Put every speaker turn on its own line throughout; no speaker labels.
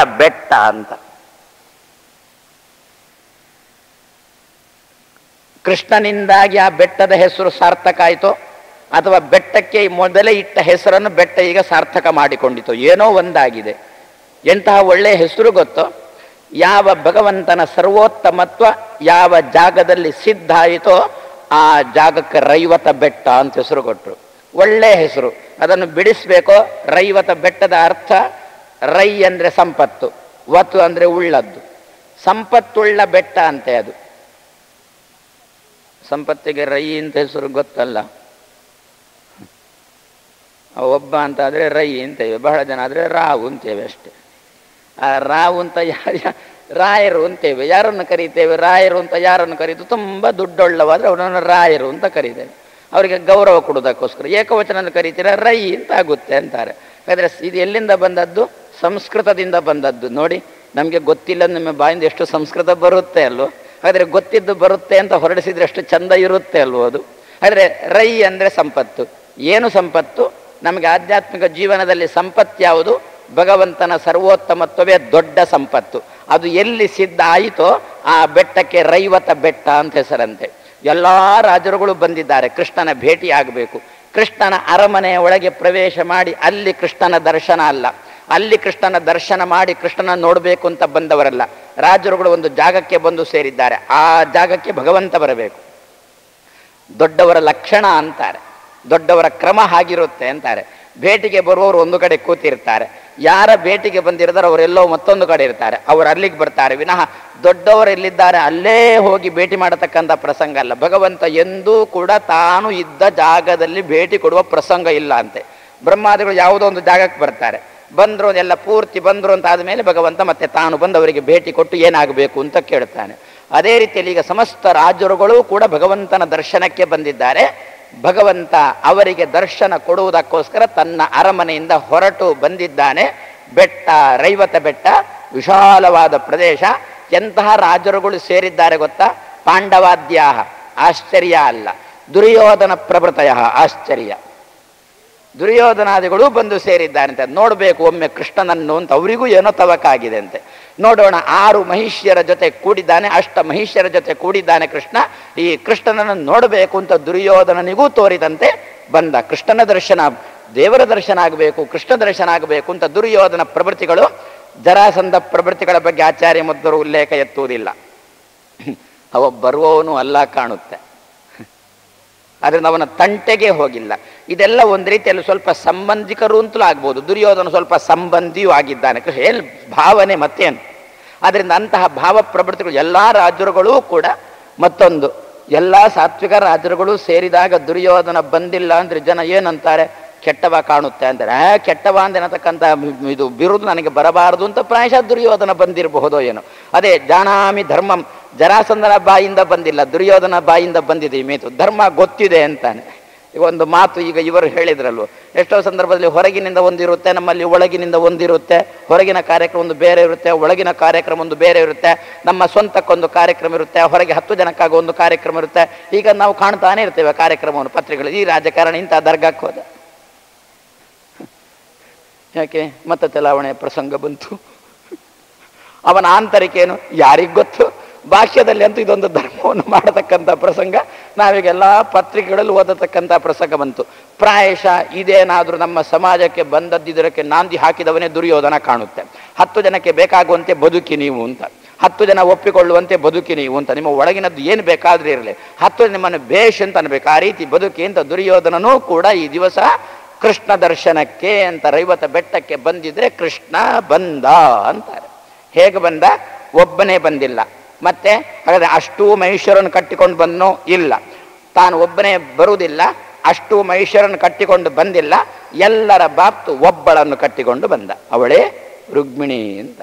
ಬೆಟ್ಟ ಅಂತ ಕೃಷ್ಣನಿಂದಾಗಿ ಆ ಬೆಟ್ಟದ ಹೆಸರು ಸಾರ್ಥಕ ಆಯಿತು ಅಥವಾ ಬೆಟ್ಟಕ್ಕೆ ಮೊದಲೇ ಇಟ್ಟ ಹೆಸರನ್ನು ಬೆಟ್ಟ ಈಗ ಸಾರ್ಥಕ ಮಾಡಿಕೊಂಡಿತು ಏನೋ ಒಂದಾಗಿದೆ ಎಂತಹ ಒಳ್ಳೆಯ ಹೆಸರು ಗೊತ್ತೋ ಯಾವ ಭಗವಂತನ ಸರ್ವೋತ್ತಮತ್ವ ಯಾವ ಜಾಗದಲ್ಲಿ ಸಿದ್ಧ ಆಯಿತೋ ಆ ಜಾಗಕ್ಕೆ ರೈವತ ಬೆಟ್ಟ ಅಂತ ಹೆಸರು ಕೊಟ್ಟರು ಒಳ್ಳೆಯ ಹೆಸರು ಅದನ್ನು ಬಿಡಿಸ್ಬೇಕೋ ರೈವತ ಬೆಟ್ಟದ ಅರ್ಥ ರೈ ಅಂದರೆ ಸಂಪತ್ತು ವತು ಅಂದರೆ ಉಳ್ಳದ್ದು ಸಂಪತ್ತುಳ್ಳ ಬೆಟ್ಟ ಅಂತೆ ಅದು ಸಂಪತ್ತಿಗೆ ರೈ ಅಂತ ಹೆಸರು ಗೊತ್ತಲ್ಲ ಆ ಒಬ್ಬ ಅಂತ ಆದರೆ ರೈ ಅಂತೇವೆ ಬಹಳ ಜನ ಆದರೆ ರಾವು ಅಂತೇವೆ ಅಷ್ಟೇ ಆ ರಾವು ಅಂತ ಯಾರು ರಾಯರು ಅಂತೇವೆ ಯಾರನ್ನು ಕರೀತೇವೆ ರಾಯರು ಅಂತ ಯಾರನ್ನು ಕರೀತು ತುಂಬ ದುಡ್ಡೊಳ್ಳವಾದ್ರೆ ಅವನನ್ನು ರಾಯರು ಅಂತ ಕರೀತೇವೆ ಅವರಿಗೆ ಗೌರವ ಕೊಡೋದಕ್ಕೋಸ್ಕರ ಏಕವಚನ ಕರೀತೀರ ರೈ ಅಂತ ಆಗುತ್ತೆ ಅಂತಾರೆ ಹಾಗಾದ್ರೆ ಇದು ಎಲ್ಲಿಂದ ಬಂದದ್ದು ಸಂಸ್ಕೃತದಿಂದ ಬಂದದ್ದು ನೋಡಿ ನಮಗೆ ಗೊತ್ತಿಲ್ಲ ನಿಮ್ಮ ಬಾಯಿಂದ ಎಷ್ಟು ಸಂಸ್ಕೃತ ಬರುತ್ತೆ ಅಲ್ವೋ ಹಾಗಾದ್ರೆ ಗೊತ್ತಿದ್ದು ಬರುತ್ತೆ ಅಂತ ಹೊರಡಿಸಿದ್ರೆ ಎಷ್ಟು ಚಂದ ಇರುತ್ತೆ ಅಲ್ವೋ ಅದು ಆದರೆ ರೈ ಅಂದರೆ ಸಂಪತ್ತು ಏನು ಸಂಪತ್ತು ನಮಗೆ ಆಧ್ಯಾತ್ಮಿಕ ಜೀವನದಲ್ಲಿ ಸಂಪತ್ತು ಯಾವುದು ಭಗವಂತನ ಸರ್ವೋತ್ತಮತ್ವವೇ ದೊಡ್ಡ ಸಂಪತ್ತು ಅದು ಎಲ್ಲಿ ಸಿದ್ಧ ಆಯಿತೋ ಆ ಬೆಟ್ಟಕ್ಕೆ ರೈವತ ಬೆಟ್ಟ ಅಂತ ಹೆಸರಂತೆ ಎಲ್ಲ ರಾಜರುಗಳು ಬಂದಿದ್ದಾರೆ ಕೃಷ್ಣನ ಭೇಟಿ ಆಗಬೇಕು ಕೃಷ್ಣನ ಅರಮನೆಯ ಒಳಗೆ ಪ್ರವೇಶ ಮಾಡಿ ಅಲ್ಲಿ ಕೃಷ್ಣನ ದರ್ಶನ ಅಲ್ಲ ಅಲ್ಲಿ ಕೃಷ್ಣನ ದರ್ಶನ ಮಾಡಿ ಕೃಷ್ಣನ ನೋಡಬೇಕು ಅಂತ ಬಂದವರಲ್ಲ ರಾಜರುಗಳು ಒಂದು ಜಾಗಕ್ಕೆ ಬಂದು ಸೇರಿದ್ದಾರೆ ಆ ಜಾಗಕ್ಕೆ ಭಗವಂತ ಬರಬೇಕು ದೊಡ್ಡವರ ಲಕ್ಷಣ ಅಂತಾರೆ ದೊಡ್ಡವರ ಕ್ರಮ ಹಾಗಿರುತ್ತೆ ಅಂತಾರೆ ಭೇಟಿಗೆ ಬರುವವರು ಒಂದು ಕಡೆ ಕೂತಿರ್ತಾರೆ ಯಾರ ಭೇಟಿಗೆ ಬಂದಿರ್ತಾರೆ ಅವರೆಲ್ಲೋ ಮತ್ತೊಂದು ಕಡೆ ಇರ್ತಾರೆ ಅವರು ಅಲ್ಲಿಗೆ ಬರ್ತಾರೆ ವಿನಃ ದೊಡ್ಡವರು ಎಲ್ಲಿದ್ದಾರೆ ಅಲ್ಲೇ ಹೋಗಿ ಭೇಟಿ ಮಾಡತಕ್ಕಂಥ ಪ್ರಸಂಗ ಅಲ್ಲ ಭಗವಂತ ಎಂದೂ ಕೂಡ ತಾನು ಇದ್ದ ಜಾಗದಲ್ಲಿ ಭೇಟಿ ಕೊಡುವ ಪ್ರಸಂಗ ಇಲ್ಲ ಅಂತೆ ಬ್ರಹ್ಮಾದಿಗಳು ಯಾವುದೋ ಒಂದು ಜಾಗಕ್ಕೆ ಬರ್ತಾರೆ ಬಂದರು ಎಲ್ಲ ಪೂರ್ತಿ ಬಂದರು ಅಂತ ಆದಮೇಲೆ ಭಗವಂತ ಮತ್ತೆ ತಾನು ಬಂದು ಅವರಿಗೆ ಭೇಟಿ ಕೊಟ್ಟು ಏನಾಗಬೇಕು ಅಂತ ಕೇಳ್ತಾನೆ ಅದೇ ರೀತಿಯಲ್ಲಿ ಈಗ ಸಮಸ್ತ ರಾಜರುಗಳು ಕೂಡ ಭಗವಂತನ ದರ್ಶನಕ್ಕೆ ಬಂದಿದ್ದಾರೆ ಭಗವಂತ ಅವರಿಗೆ ದರ್ಶನ ಕೊಡುವುದಕ್ಕೋಸ್ಕರ ತನ್ನ ಅರಮನೆಯಿಂದ ಹೊರಟು ಬಂದಿದ್ದಾನೆ ಬೆಟ್ಟ ರೈವತ ಬೆಟ್ಟ ವಿಶಾಲವಾದ ಪ್ರದೇಶ ಎಂತಹ ರಾಜರುಗಳು ಸೇರಿದ್ದಾರೆ ಗೊತ್ತಾ ಪಾಂಡವಾದ್ಯಾಹ ಆಶ್ಚರ್ಯ ಅಲ್ಲ ದುರ್ಯೋಧನ ಪ್ರಭೃತಯ ಆಶ್ಚರ್ಯ ದುರ್ಯೋಧನಾದಿಗಳು ಬಂದು ಸೇರಿದ್ದಾರೆ ಅಂತ ನೋಡಬೇಕು ಒಮ್ಮೆ ಕೃಷ್ಣನನ್ನು ಅಂತ ಅವರಿಗೂ ಏನೋ ತವಕಾಗಿದೆ ಅಂತೆ ನೋಡೋಣ ಆರು ಮಹಿಷ್ಯರ ಜೊತೆ ಕೂಡಿದ್ದಾನೆ ಅಷ್ಟ ಮಹಿಷ್ಯರ ಜೊತೆ ಕೂಡಿದ್ದಾನೆ ಕೃಷ್ಣ ಈ ಕೃಷ್ಣನನ್ನು ನೋಡಬೇಕು ಅಂತ ದುರ್ಯೋಧನನಿಗೂ ತೋರಿದಂತೆ ಬಂದ ಕೃಷ್ಣನ ದರ್ಶನ ದೇವರ ದರ್ಶನ ಆಗಬೇಕು ಕೃಷ್ಣ ದರ್ಶನ ಆಗಬೇಕು ಅಂತ ದುರ್ಯೋಧನ ಪ್ರವೃತ್ತಿಗಳು ಜರಾಸಂಧ ಪ್ರವೃತ್ತಿಗಳ ಬಗ್ಗೆ ಆಚಾರ್ಯ ಮುದ್ದರು ಉಲ್ಲೇಖ ಎತ್ತುವುದಿಲ್ಲ ಅವ ಬರುವವನು ಅಲ್ಲ ಕಾಣುತ್ತೆ ಅದರಿಂದ ಅವನ ತಂಟೆಗೆ ಹೋಗಿಲ್ಲ ಇದೆಲ್ಲ ಒಂದು ರೀತಿಯಲ್ಲಿ ಸ್ವಲ್ಪ ಸಂಬಂಧಿಕರು ಅಂತಲೂ ಆಗ್ಬೋದು ದುರ್ಯೋಧನ ಸ್ವಲ್ಪ ಸಂಬಂಧಿಯೂ ಆಗಿದ್ದಾನೆ ಹೇಳಿ ಭಾವನೆ ಮತ್ತೇನು ಅದರಿಂದ ಅಂತಹ ಭಾವ ಪ್ರವೃತ್ತಿಗಳು ಎಲ್ಲ ರಾಜರುಗಳೂ ಕೂಡ ಮತ್ತೊಂದು ಎಲ್ಲ ಸಾತ್ವಿಕ ರಾಜರುಗಳು ಸೇರಿದಾಗ ದುರ್ಯೋಧನ ಬಂದಿಲ್ಲ ಅಂದ್ರೆ ಜನ ಏನಂತಾರೆ ಕೆಟ್ಟವ ಕಾಣುತ್ತೆ ಅಂತಾರೆ ಆ ಕೆಟ್ಟವ ಅಂದೆನತಕ್ಕಂಥ ಇದು ಬಿರುದು ನನಗೆ ಬರಬಾರದು ಅಂತ ಪ್ರಾಯಶಃ ದುರ್ಯೋಧನ ಬಂದಿರಬಹುದೋ ಏನೋ ಅದೇ ಜಾನಾಮಿ ಧರ್ಮಂ ಜರಾಸಂಧನ ಬಾಯಿಂದ ಬಂದಿಲ್ಲ ದುರ್ಯೋಧನ ಬಾಯಿಂದ ಬಂದಿದೆ ಈ ಮೇತು ಧರ್ಮ ಗೊತ್ತಿದೆ ಅಂತಾನೆ ಈಗ ಒಂದು ಮಾತು ಈಗ ಇವರು ಹೇಳಿದ್ರಲ್ವ ಎಷ್ಟೋ ಸಂದರ್ಭದಲ್ಲಿ ಹೊರಗಿನಿಂದ ಒಂದಿರುತ್ತೆ ನಮ್ಮಲ್ಲಿ ಒಳಗಿನಿಂದ ಒಂದಿರುತ್ತೆ ಹೊರಗಿನ ಕಾರ್ಯಕ್ರಮ ಒಂದು ಬೇರೆ ಇರುತ್ತೆ ಒಳಗಿನ ಕಾರ್ಯಕ್ರಮ ಒಂದು ಬೇರೆ ಇರುತ್ತೆ ನಮ್ಮ ಸ್ವಂತಕ್ಕೊಂದು ಕಾರ್ಯಕ್ರಮ ಇರುತ್ತೆ ಹೊರಗೆ ಹತ್ತು ಜನಕ್ಕಾಗ ಒಂದು ಕಾರ್ಯಕ್ರಮ ಇರುತ್ತೆ ಈಗ ನಾವು ಕಾಣ್ತಾನೆ ಇರ್ತೇವೆ ಕಾರ್ಯಕ್ರಮವನ್ನು ಪತ್ರಿಕೆಗಳು ಈ ರಾಜಕಾರಣ ಇಂಥ ದರ್ಗಕ್ಕೆ ಹೋದ ಯಾಕೆ ಮತ್ತೆ ಚಲಾವಣೆಯ ಪ್ರಸಂಗ ಬಂತು ಅವನ ಆಂತರಿಕ ಏನು ಯಾರಿಗ್ ಗೊತ್ತು ಭಾಷ್ಯದಲ್ಲಿ ಅಂತೂ ಇದೊಂದು ಧರ್ಮವನ್ನು ಮಾಡತಕ್ಕಂಥ ಪ್ರಸಂಗ ನಾವೀಗೆಲ್ಲ ಪತ್ರಿಕೆಗಳಲ್ಲಿ ಓದತಕ್ಕಂಥ ಪ್ರಸಂಗ ಬಂತು ಪ್ರಾಯಶಃ ಇದೇನಾದರೂ ನಮ್ಮ ಸಮಾಜಕ್ಕೆ ಬಂದದ್ದಿದ್ದಕ್ಕೆ ನಾಂದಿ ಹಾಕಿದವನೇ ದುರ್ಯೋಧನ ಕಾಣುತ್ತೆ ಹತ್ತು ಜನಕ್ಕೆ ಬೇಕಾಗುವಂತೆ ಬದುಕಿ ನೀವು ಅಂತ ಹತ್ತು ಜನ ಒಪ್ಪಿಕೊಳ್ಳುವಂತೆ ಬದುಕಿ ನೀವು ಅಂತ ನಿಮ್ಮ ಒಳಗಿನದ್ದು ಏನು ಬೇಕಾದ್ರೂ ಇರಲಿ ಹತ್ತು ನಿಮ್ಮನ್ನು ಬೇಷ್ ಅಂತ ಅನ್ಬೇಕು ಆ ರೀತಿ ಬದುಕಿ ಅಂತ ದುರ್ಯೋಧನನೂ ಕೂಡ ಈ ದಿವಸ ಕೃಷ್ಣ ದರ್ಶನಕ್ಕೆ ಅಂತ ರೈವತ ಬೆಟ್ಟಕ್ಕೆ ಬಂದಿದ್ರೆ ಕೃಷ್ಣ ಬಂದ ಅಂತಾರೆ ಹೇಗೆ ಬಂದ ಒಬ್ಬನೇ ಬಂದಿಲ್ಲ ಮತ್ತೆ ಹಾಗಾದ್ರೆ ಅಷ್ಟು ಮಹಿಷರನ್ನು ಕಟ್ಟಿಕೊಂಡು ಬಂದನೋ ಇಲ್ಲ ತಾನು ಒಬ್ಬನೇ ಬರುವುದಿಲ್ಲ ಅಷ್ಟು ಮಹಿಷರನ್ನು ಕಟ್ಟಿಕೊಂಡು ಬಂದಿಲ್ಲ ಎಲ್ಲರ ಬಾಪ್ತು ಒಬ್ಬಳನ್ನು ಕಟ್ಟಿಕೊಂಡು ಬಂದ ಅವಳೇ ರುಕ್ಮಿಣಿ ಅಂತ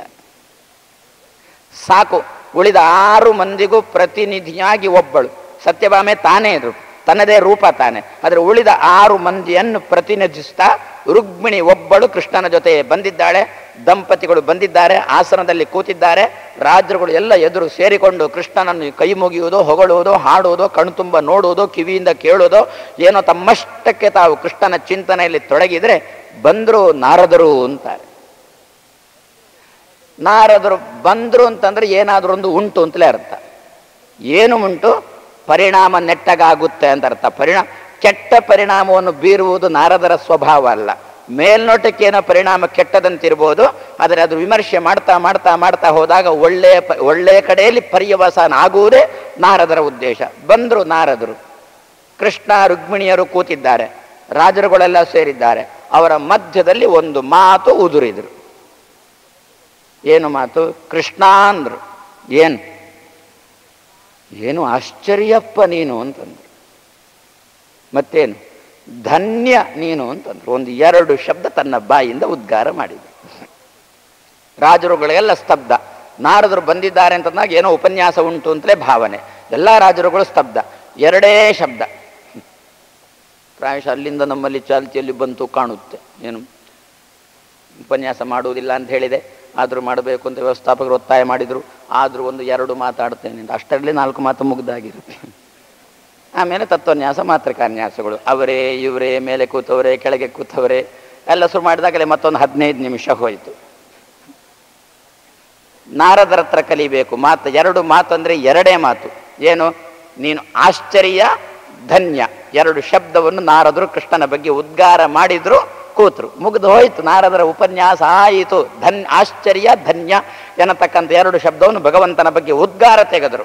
ಸಾಕು ಉಳಿದ ಆರು ಮಂದಿಗೂ ಪ್ರತಿನಿಧಿಯಾಗಿ ಒಬ್ಬಳು ಸತ್ಯಭಾಮೆ ತಾನೇ ಇದ್ರು ತನ್ನದೇ ರೂಪ ತಾನೆ ಆದರೆ ಉಳಿದ ಆರು ಮಂದಿಯನ್ನು ಪ್ರತಿನಿಧಿಸ್ತಾ ರುಕ್ಮಿಣಿ ಒಬ್ಬಳು ಕೃಷ್ಣನ ಜೊತೆ ಬಂದಿದ್ದಾಳೆ ದಂಪತಿಗಳು ಬಂದಿದ್ದಾರೆ ಆಸನದಲ್ಲಿ ಕೂತಿದ್ದಾರೆ ರಾಜರುಗಳು ಎಲ್ಲ ಎದುರು ಸೇರಿಕೊಂಡು ಕೃಷ್ಣನನ್ನು ಕೈ ಮುಗಿಯುವುದು ಹೊಗಳುವುದು ಹಾಡುವುದು ಕಣ್ತುಂಬ ನೋಡುವುದು ಕಿವಿಯಿಂದ ಕೇಳುವುದು ಏನೋ ತಮ್ಮಷ್ಟಕ್ಕೆ ತಾವು ಕೃಷ್ಣನ ಚಿಂತನೆಯಲ್ಲಿ ತೊಡಗಿದ್ರೆ ಬಂದರು ನಾರದರು ಅಂತಾರೆ ನಾರದರು ಬಂದ್ರು ಅಂತಂದ್ರೆ ಏನಾದರೂ ಒಂದು ಉಂಟು ಅಂತಲೇ ಅರ್ಥ ಏನು ಉಂಟು ಪರಿಣಾಮ ನೆಟ್ಟಗಾಗುತ್ತೆ ಅಂತ ಅರ್ಥ ಪರಿಣಾಮ ಕೆಟ್ಟ ಪರಿಣಾಮವನ್ನು ಬೀರುವುದು ನಾರದರ ಸ್ವಭಾವ ಅಲ್ಲ ಮೇಲ್ನೋಟಕ್ಕೆ ಏನೋ ಪರಿಣಾಮ ಕೆಟ್ಟದಂತಿರ್ಬೋದು ಆದರೆ ಅದು ವಿಮರ್ಶೆ ಮಾಡ್ತಾ ಮಾಡ್ತಾ ಮಾಡ್ತಾ ಹೋದಾಗ ಒಳ್ಳೆಯ ಪ ಒಳ್ಳೆಯ ಕಡೆಯಲ್ಲಿ ಪರ್ಯವಸಾನ ಆಗುವುದೇ ನಾರದರ ಉದ್ದೇಶ ಬಂದರು ನಾರದರು ಕೃಷ್ಣ ರುಕ್ಮಿಣಿಯರು ಕೂತಿದ್ದಾರೆ ರಾಜರುಗಳೆಲ್ಲ ಸೇರಿದ್ದಾರೆ ಅವರ ಮಧ್ಯದಲ್ಲಿ ಒಂದು ಮಾತು ಉದುರಿದ್ರು ಏನು ಮಾತು ಕೃಷ್ಣ ಅಂದ್ರು ಏನು ಏನು ಆಶ್ಚರ್ಯಪ್ಪ ನೀನು ಅಂತಂದ್ರು ಮತ್ತೇನು ಧನ್ಯ ನೀನು ಅಂತಂದ್ರು ಒಂದು ಎರಡು ಶಬ್ದ ತನ್ನ ಬಾಯಿಂದ ಉದ್ಗಾರ ಮಾಡಿದ ರಾಜರುಗಳಿಗೆಲ್ಲ ಸ್ತಬ್ಧ ನಾರದರು ಬಂದಿದ್ದಾರೆ ಅಂತಂದಾಗ ಏನೋ ಉಪನ್ಯಾಸ ಉಂಟು ಅಂತಲೇ ಭಾವನೆ ಎಲ್ಲ ರಾಜರುಗಳು ಸ್ತಬ್ಧ ಎರಡೇ ಶಬ್ದ ಪ್ರಾಯಶಃ ಅಲ್ಲಿಂದ ನಮ್ಮಲ್ಲಿ ಚಾಲ್ತಿಯಲ್ಲಿ ಬಂತು ಕಾಣುತ್ತೆ ಏನು ಉಪನ್ಯಾಸ ಮಾಡುವುದಿಲ್ಲ ಅಂತ ಹೇಳಿದೆ ಆದರೂ ಮಾಡಬೇಕು ಅಂತ ವ್ಯವಸ್ಥಾಪಕರು ಒತ್ತಾಯ ಮಾಡಿದರು ಆದರೂ ಒಂದು ಎರಡು ಮಾತಾಡ್ತೇನೆ ಅಂತ ಅಷ್ಟರಲ್ಲಿ ನಾಲ್ಕು ಮಾತು ಮುಗ್ದಾಗಿರುತ್ತೆ ಆಮೇಲೆ ತತ್ವನ್ಯಾಸ ಮಾತೃಕಾನ್ಯಾಸಗಳು ಅವರೇ ಇವರೇ ಮೇಲೆ ಕೂತವರೇ ಕೆಳಗೆ ಕೂತವರೇ ಎಲ್ಲ ಶುರು ಮಾಡಿದಾಗಲೇ ಮತ್ತೊಂದು ಹದಿನೈದು ನಿಮಿಷ ಹೋಯಿತು ನಾರದರ ಹತ್ರ ಕಲಿಬೇಕು ಮಾತು ಎರಡು ಮಾತು ಅಂದರೆ ಎರಡೇ ಮಾತು ಏನು ನೀನು ಆಶ್ಚರ್ಯ ಧನ್ಯ ಎರಡು ಶಬ್ದವನ್ನು ನಾರದರು ಕೃಷ್ಣನ ಬಗ್ಗೆ ಉದ್ಗಾರ ಮಾಡಿದ್ರು ಕೂತರು ಮುಗಿದು ಹೋಯಿತು ನಾರದರ ಉಪನ್ಯಾಸ ಆಯಿತು ಧನ್ ಆಶ್ಚರ್ಯ ಧನ್ಯ ಎನ್ನತಕ್ಕಂಥ ಎರಡು ಶಬ್ದವನ್ನು ಭಗವಂತನ ಬಗ್ಗೆ ಉದ್ಗಾರ ತೆಗೆದರು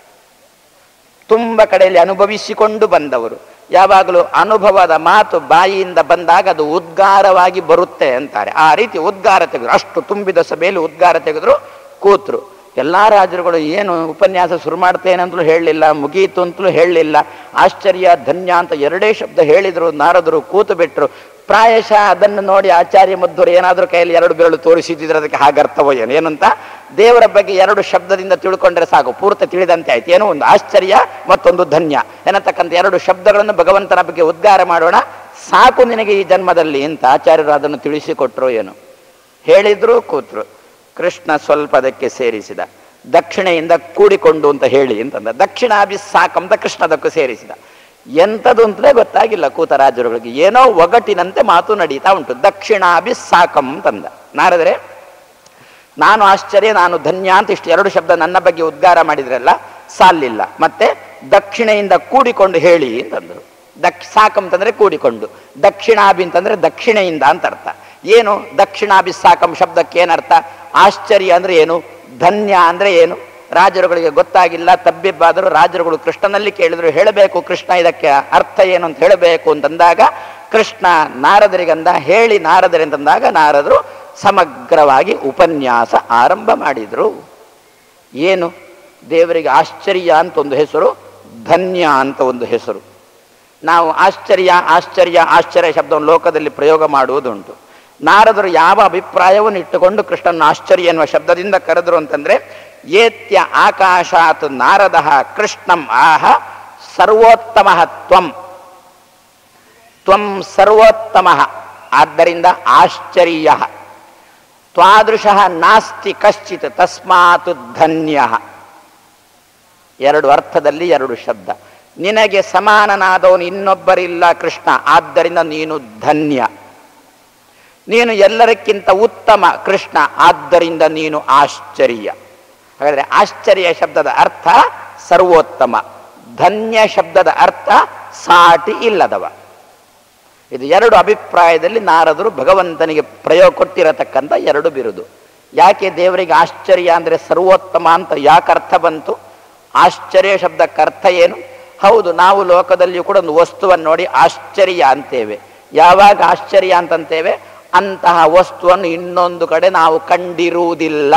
ತುಂಬ ಕಡೆಯಲ್ಲಿ ಅನುಭವಿಸಿಕೊಂಡು ಬಂದವರು ಯಾವಾಗಲೂ ಅನುಭವದ ಮಾತು ಬಾಯಿಯಿಂದ ಬಂದಾಗ ಅದು ಉದ್ಗಾರವಾಗಿ ಬರುತ್ತೆ ಅಂತಾರೆ ಆ ರೀತಿ ಉದ್ಗಾರ ತೆಗೆದ್ರು ಅಷ್ಟು ತುಂಬಿದ ಸಭೆಯಲ್ಲಿ ಉದ್ಗಾರ ತೆಗೆದ್ರು ಕೂತ್ರು ಎಲ್ಲ ರಾಜರುಗಳು ಏನು ಉಪನ್ಯಾಸ ಶುರು ಮಾಡ್ತೇನೆ ಅಂತಲೂ ಹೇಳಲಿಲ್ಲ ಮುಗೀತು ಅಂತಲೂ ಹೇಳಲಿಲ್ಲ ಆಶ್ಚರ್ಯ ಧನ್ಯ ಅಂತ ಎರಡೇ ಶಬ್ದ ಹೇಳಿದರು ನಾರದರು ಕೂತು ಬಿಟ್ರು ಪ್ರಾಯಶಃ ಅದನ್ನು ನೋಡಿ ಆಚಾರ್ಯ ಮಧ್ವರು ಏನಾದರೂ ಕೈಯಲ್ಲಿ ಎರಡು ಬೆರಳು ತೋರಿಸಿದ್ರೆ ಅದಕ್ಕೆ ಹಾಗರ್ಥವೋ ಏನು ಏನಂತ ದೇವರ ಬಗ್ಗೆ ಎರಡು ಶಬ್ದದಿಂದ ತಿಳ್ಕೊಂಡ್ರೆ ಸಾಕು ಪೂರ್ತಿ ತಿಳಿದಂತೆ ಆಯ್ತು ಏನೋ ಒಂದು ಆಶ್ಚರ್ಯ ಮತ್ತೊಂದು ಧನ್ಯ ಎನ್ನತಕ್ಕಂಥ ಎರಡು ಶಬ್ದಗಳನ್ನು ಭಗವಂತನ ಬಗ್ಗೆ ಉದ್ಗಾರ ಮಾಡೋಣ ಸಾಕು ನಿನಗೆ ಈ ಜನ್ಮದಲ್ಲಿ ಅಂತ ಆಚಾರ್ಯರು ಅದನ್ನು ತಿಳಿಸಿಕೊಟ್ರು ಏನು ಹೇಳಿದ್ರು ಕೂತ್ರು ಕೃಷ್ಣ ಸ್ವಲ್ಪ ಅದಕ್ಕೆ ಸೇರಿಸಿದ ದಕ್ಷಿಣೆಯಿಂದ ಕೂಡಿಕೊಂಡು ಅಂತ ಹೇಳಿ ಅಂತಂದ ದಕ್ಷಿಣಾಭಿ ಸಾಕಂತ ಕೃಷ್ಣದಕ್ಕೂ ಸೇರಿಸಿದ ಎಂಥದ್ದು ಅಂತಲೇ ಗೊತ್ತಾಗಿಲ್ಲ ಕೂತ ರಾಜರುಗಳಿಗೆ ಏನೋ ಒಗಟಿನಂತೆ ಮಾತು ನಡೀತಾ ಉಂಟು ದಕ್ಷಿಣಾಭಿ ಸಾಕಂ ತಂದ ನಾರದರೆ ನಾನು ಆಶ್ಚರ್ಯ ನಾನು ಧನ್ಯ ಅಂತ ಇಷ್ಟು ಎರಡು ಶಬ್ದ ನನ್ನ ಬಗ್ಗೆ ಉದ್ಗಾರ ಮಾಡಿದ್ರಲ್ಲ ಸಾಲಿಲ್ಲ ಮತ್ತೆ ದಕ್ಷಿಣೆಯಿಂದ ಕೂಡಿಕೊಂಡು ಹೇಳಿ ಅಂತಂದರು ದಕ್ಷ ಸಾಕಂ ಅಂತಂದ್ರೆ ಕೂಡಿಕೊಂಡು ದಕ್ಷಿಣಾಭಿ ಅಂತಂದ್ರೆ ದಕ್ಷಿಣೆಯಿಂದ ಅಂತ ಅರ್ಥ ಏನು ದಕ್ಷಿಣಾಭಿ ಸಾಕಂ ಶಬ್ದಕ್ಕೆ ಏನರ್ಥ ಆಶ್ಚರ್ಯ ಅಂದ್ರೆ ಏನು ಧನ್ಯ ಅಂದ್ರೆ ಏನು ರಾಜರುಗಳಿಗೆ ಗೊತ್ತಾಗಿಲ್ಲ ತಬ್ಬಿಬ್ಬಾದರೂ ರಾಜರುಗಳು ಕೃಷ್ಣನಲ್ಲಿ ಕೇಳಿದ್ರು ಹೇಳಬೇಕು ಕೃಷ್ಣ ಇದಕ್ಕೆ ಅರ್ಥ ಏನು ಅಂತ ಹೇಳಬೇಕು ಅಂತಂದಾಗ ಕೃಷ್ಣ ನಾರದರಿಗಂದ ಹೇಳಿ ನಾರದರಿಂತಂದಾಗ ನಾರದರು ಸಮಗ್ರವಾಗಿ ಉಪನ್ಯಾಸ ಆರಂಭ ಮಾಡಿದರು ಏನು ದೇವರಿಗೆ ಆಶ್ಚರ್ಯ ಅಂತ ಒಂದು ಹೆಸರು ಧನ್ಯ ಅಂತ ಒಂದು ಹೆಸರು ನಾವು ಆಶ್ಚರ್ಯ ಆಶ್ಚರ್ಯ ಆಶ್ಚರ್ಯ ಶಬ್ದವನ್ನು ಲೋಕದಲ್ಲಿ ಪ್ರಯೋಗ ಮಾಡುವುದುಂಟು ನಾರದರು ಯಾವ ಅಭಿಪ್ರಾಯವನ್ನು ಇಟ್ಟುಕೊಂಡು ಕೃಷ್ಣನ ಆಶ್ಚರ್ಯ ಎನ್ನುವ ಶಬ್ದದಿಂದ ಕರೆದರು ಅಂತಂದ್ರೆ ಏತ್ಯ ಆಕಾಶಾತ್ ನಾರದ ಕೃಷ್ಣಂ ಆಹ ಸರ್ವೋತ್ತಮ ತ್ವಂ ತ್ವಂ ಸರ್ವೋತ್ತಮ ಆದ್ದರಿಂದ ಆಶ್ಚರ್ಯ ತ್ವಾದೃಶ ನಾಸ್ತಿ ಕಶ್ಚಿತ್ ತಸ್ಮಾತ್ ಧನ್ಯ ಎರಡು ಅರ್ಥದಲ್ಲಿ ಎರಡು ಶಬ್ದ ನಿನಗೆ ಸಮಾನನಾದವನು ಇನ್ನೊಬ್ಬರಿಲ್ಲ ಕೃಷ್ಣ ಆದ್ದರಿಂದ ನೀನು ಧನ್ಯ ನೀನು ಎಲ್ಲರಕ್ಕಿಂತ ಉತ್ತಮ ಕೃಷ್ಣ ಆದ್ದರಿಂದ ನೀನು ಆಶ್ಚರ್ಯ ಹಾಗಾದರೆ ಆಶ್ಚರ್ಯ ಶಬ್ದದ ಅರ್ಥ ಸರ್ವೋತ್ತಮ ಧನ್ಯ ಶಬ್ದದ ಅರ್ಥ ಸಾಟಿ ಇಲ್ಲದವ ಇದು ಎರಡು ಅಭಿಪ್ರಾಯದಲ್ಲಿ ನಾರದರು ಭಗವಂತನಿಗೆ ಪ್ರಯೋಗ ಕೊಟ್ಟಿರತಕ್ಕಂಥ ಎರಡು ಬಿರುದು ಯಾಕೆ ದೇವರಿಗೆ ಆಶ್ಚರ್ಯ ಅಂದರೆ ಸರ್ವೋತ್ತಮ ಅಂತ ಯಾಕೆ ಅರ್ಥ ಬಂತು ಆಶ್ಚರ್ಯ ಶಬ್ದಕ್ಕೆ ಅರ್ಥ ಏನು ಹೌದು ನಾವು ಲೋಕದಲ್ಲಿಯೂ ಕೂಡ ಒಂದು ವಸ್ತುವನ್ನು ನೋಡಿ ಆಶ್ಚರ್ಯ ಅಂತೇವೆ ಯಾವಾಗ ಆಶ್ಚರ್ಯ ಅಂತಂತೇವೆ ಅಂತಹ ವಸ್ತುವನ್ನು ಇನ್ನೊಂದು ಕಡೆ ನಾವು ಕಂಡಿರುವುದಿಲ್ಲ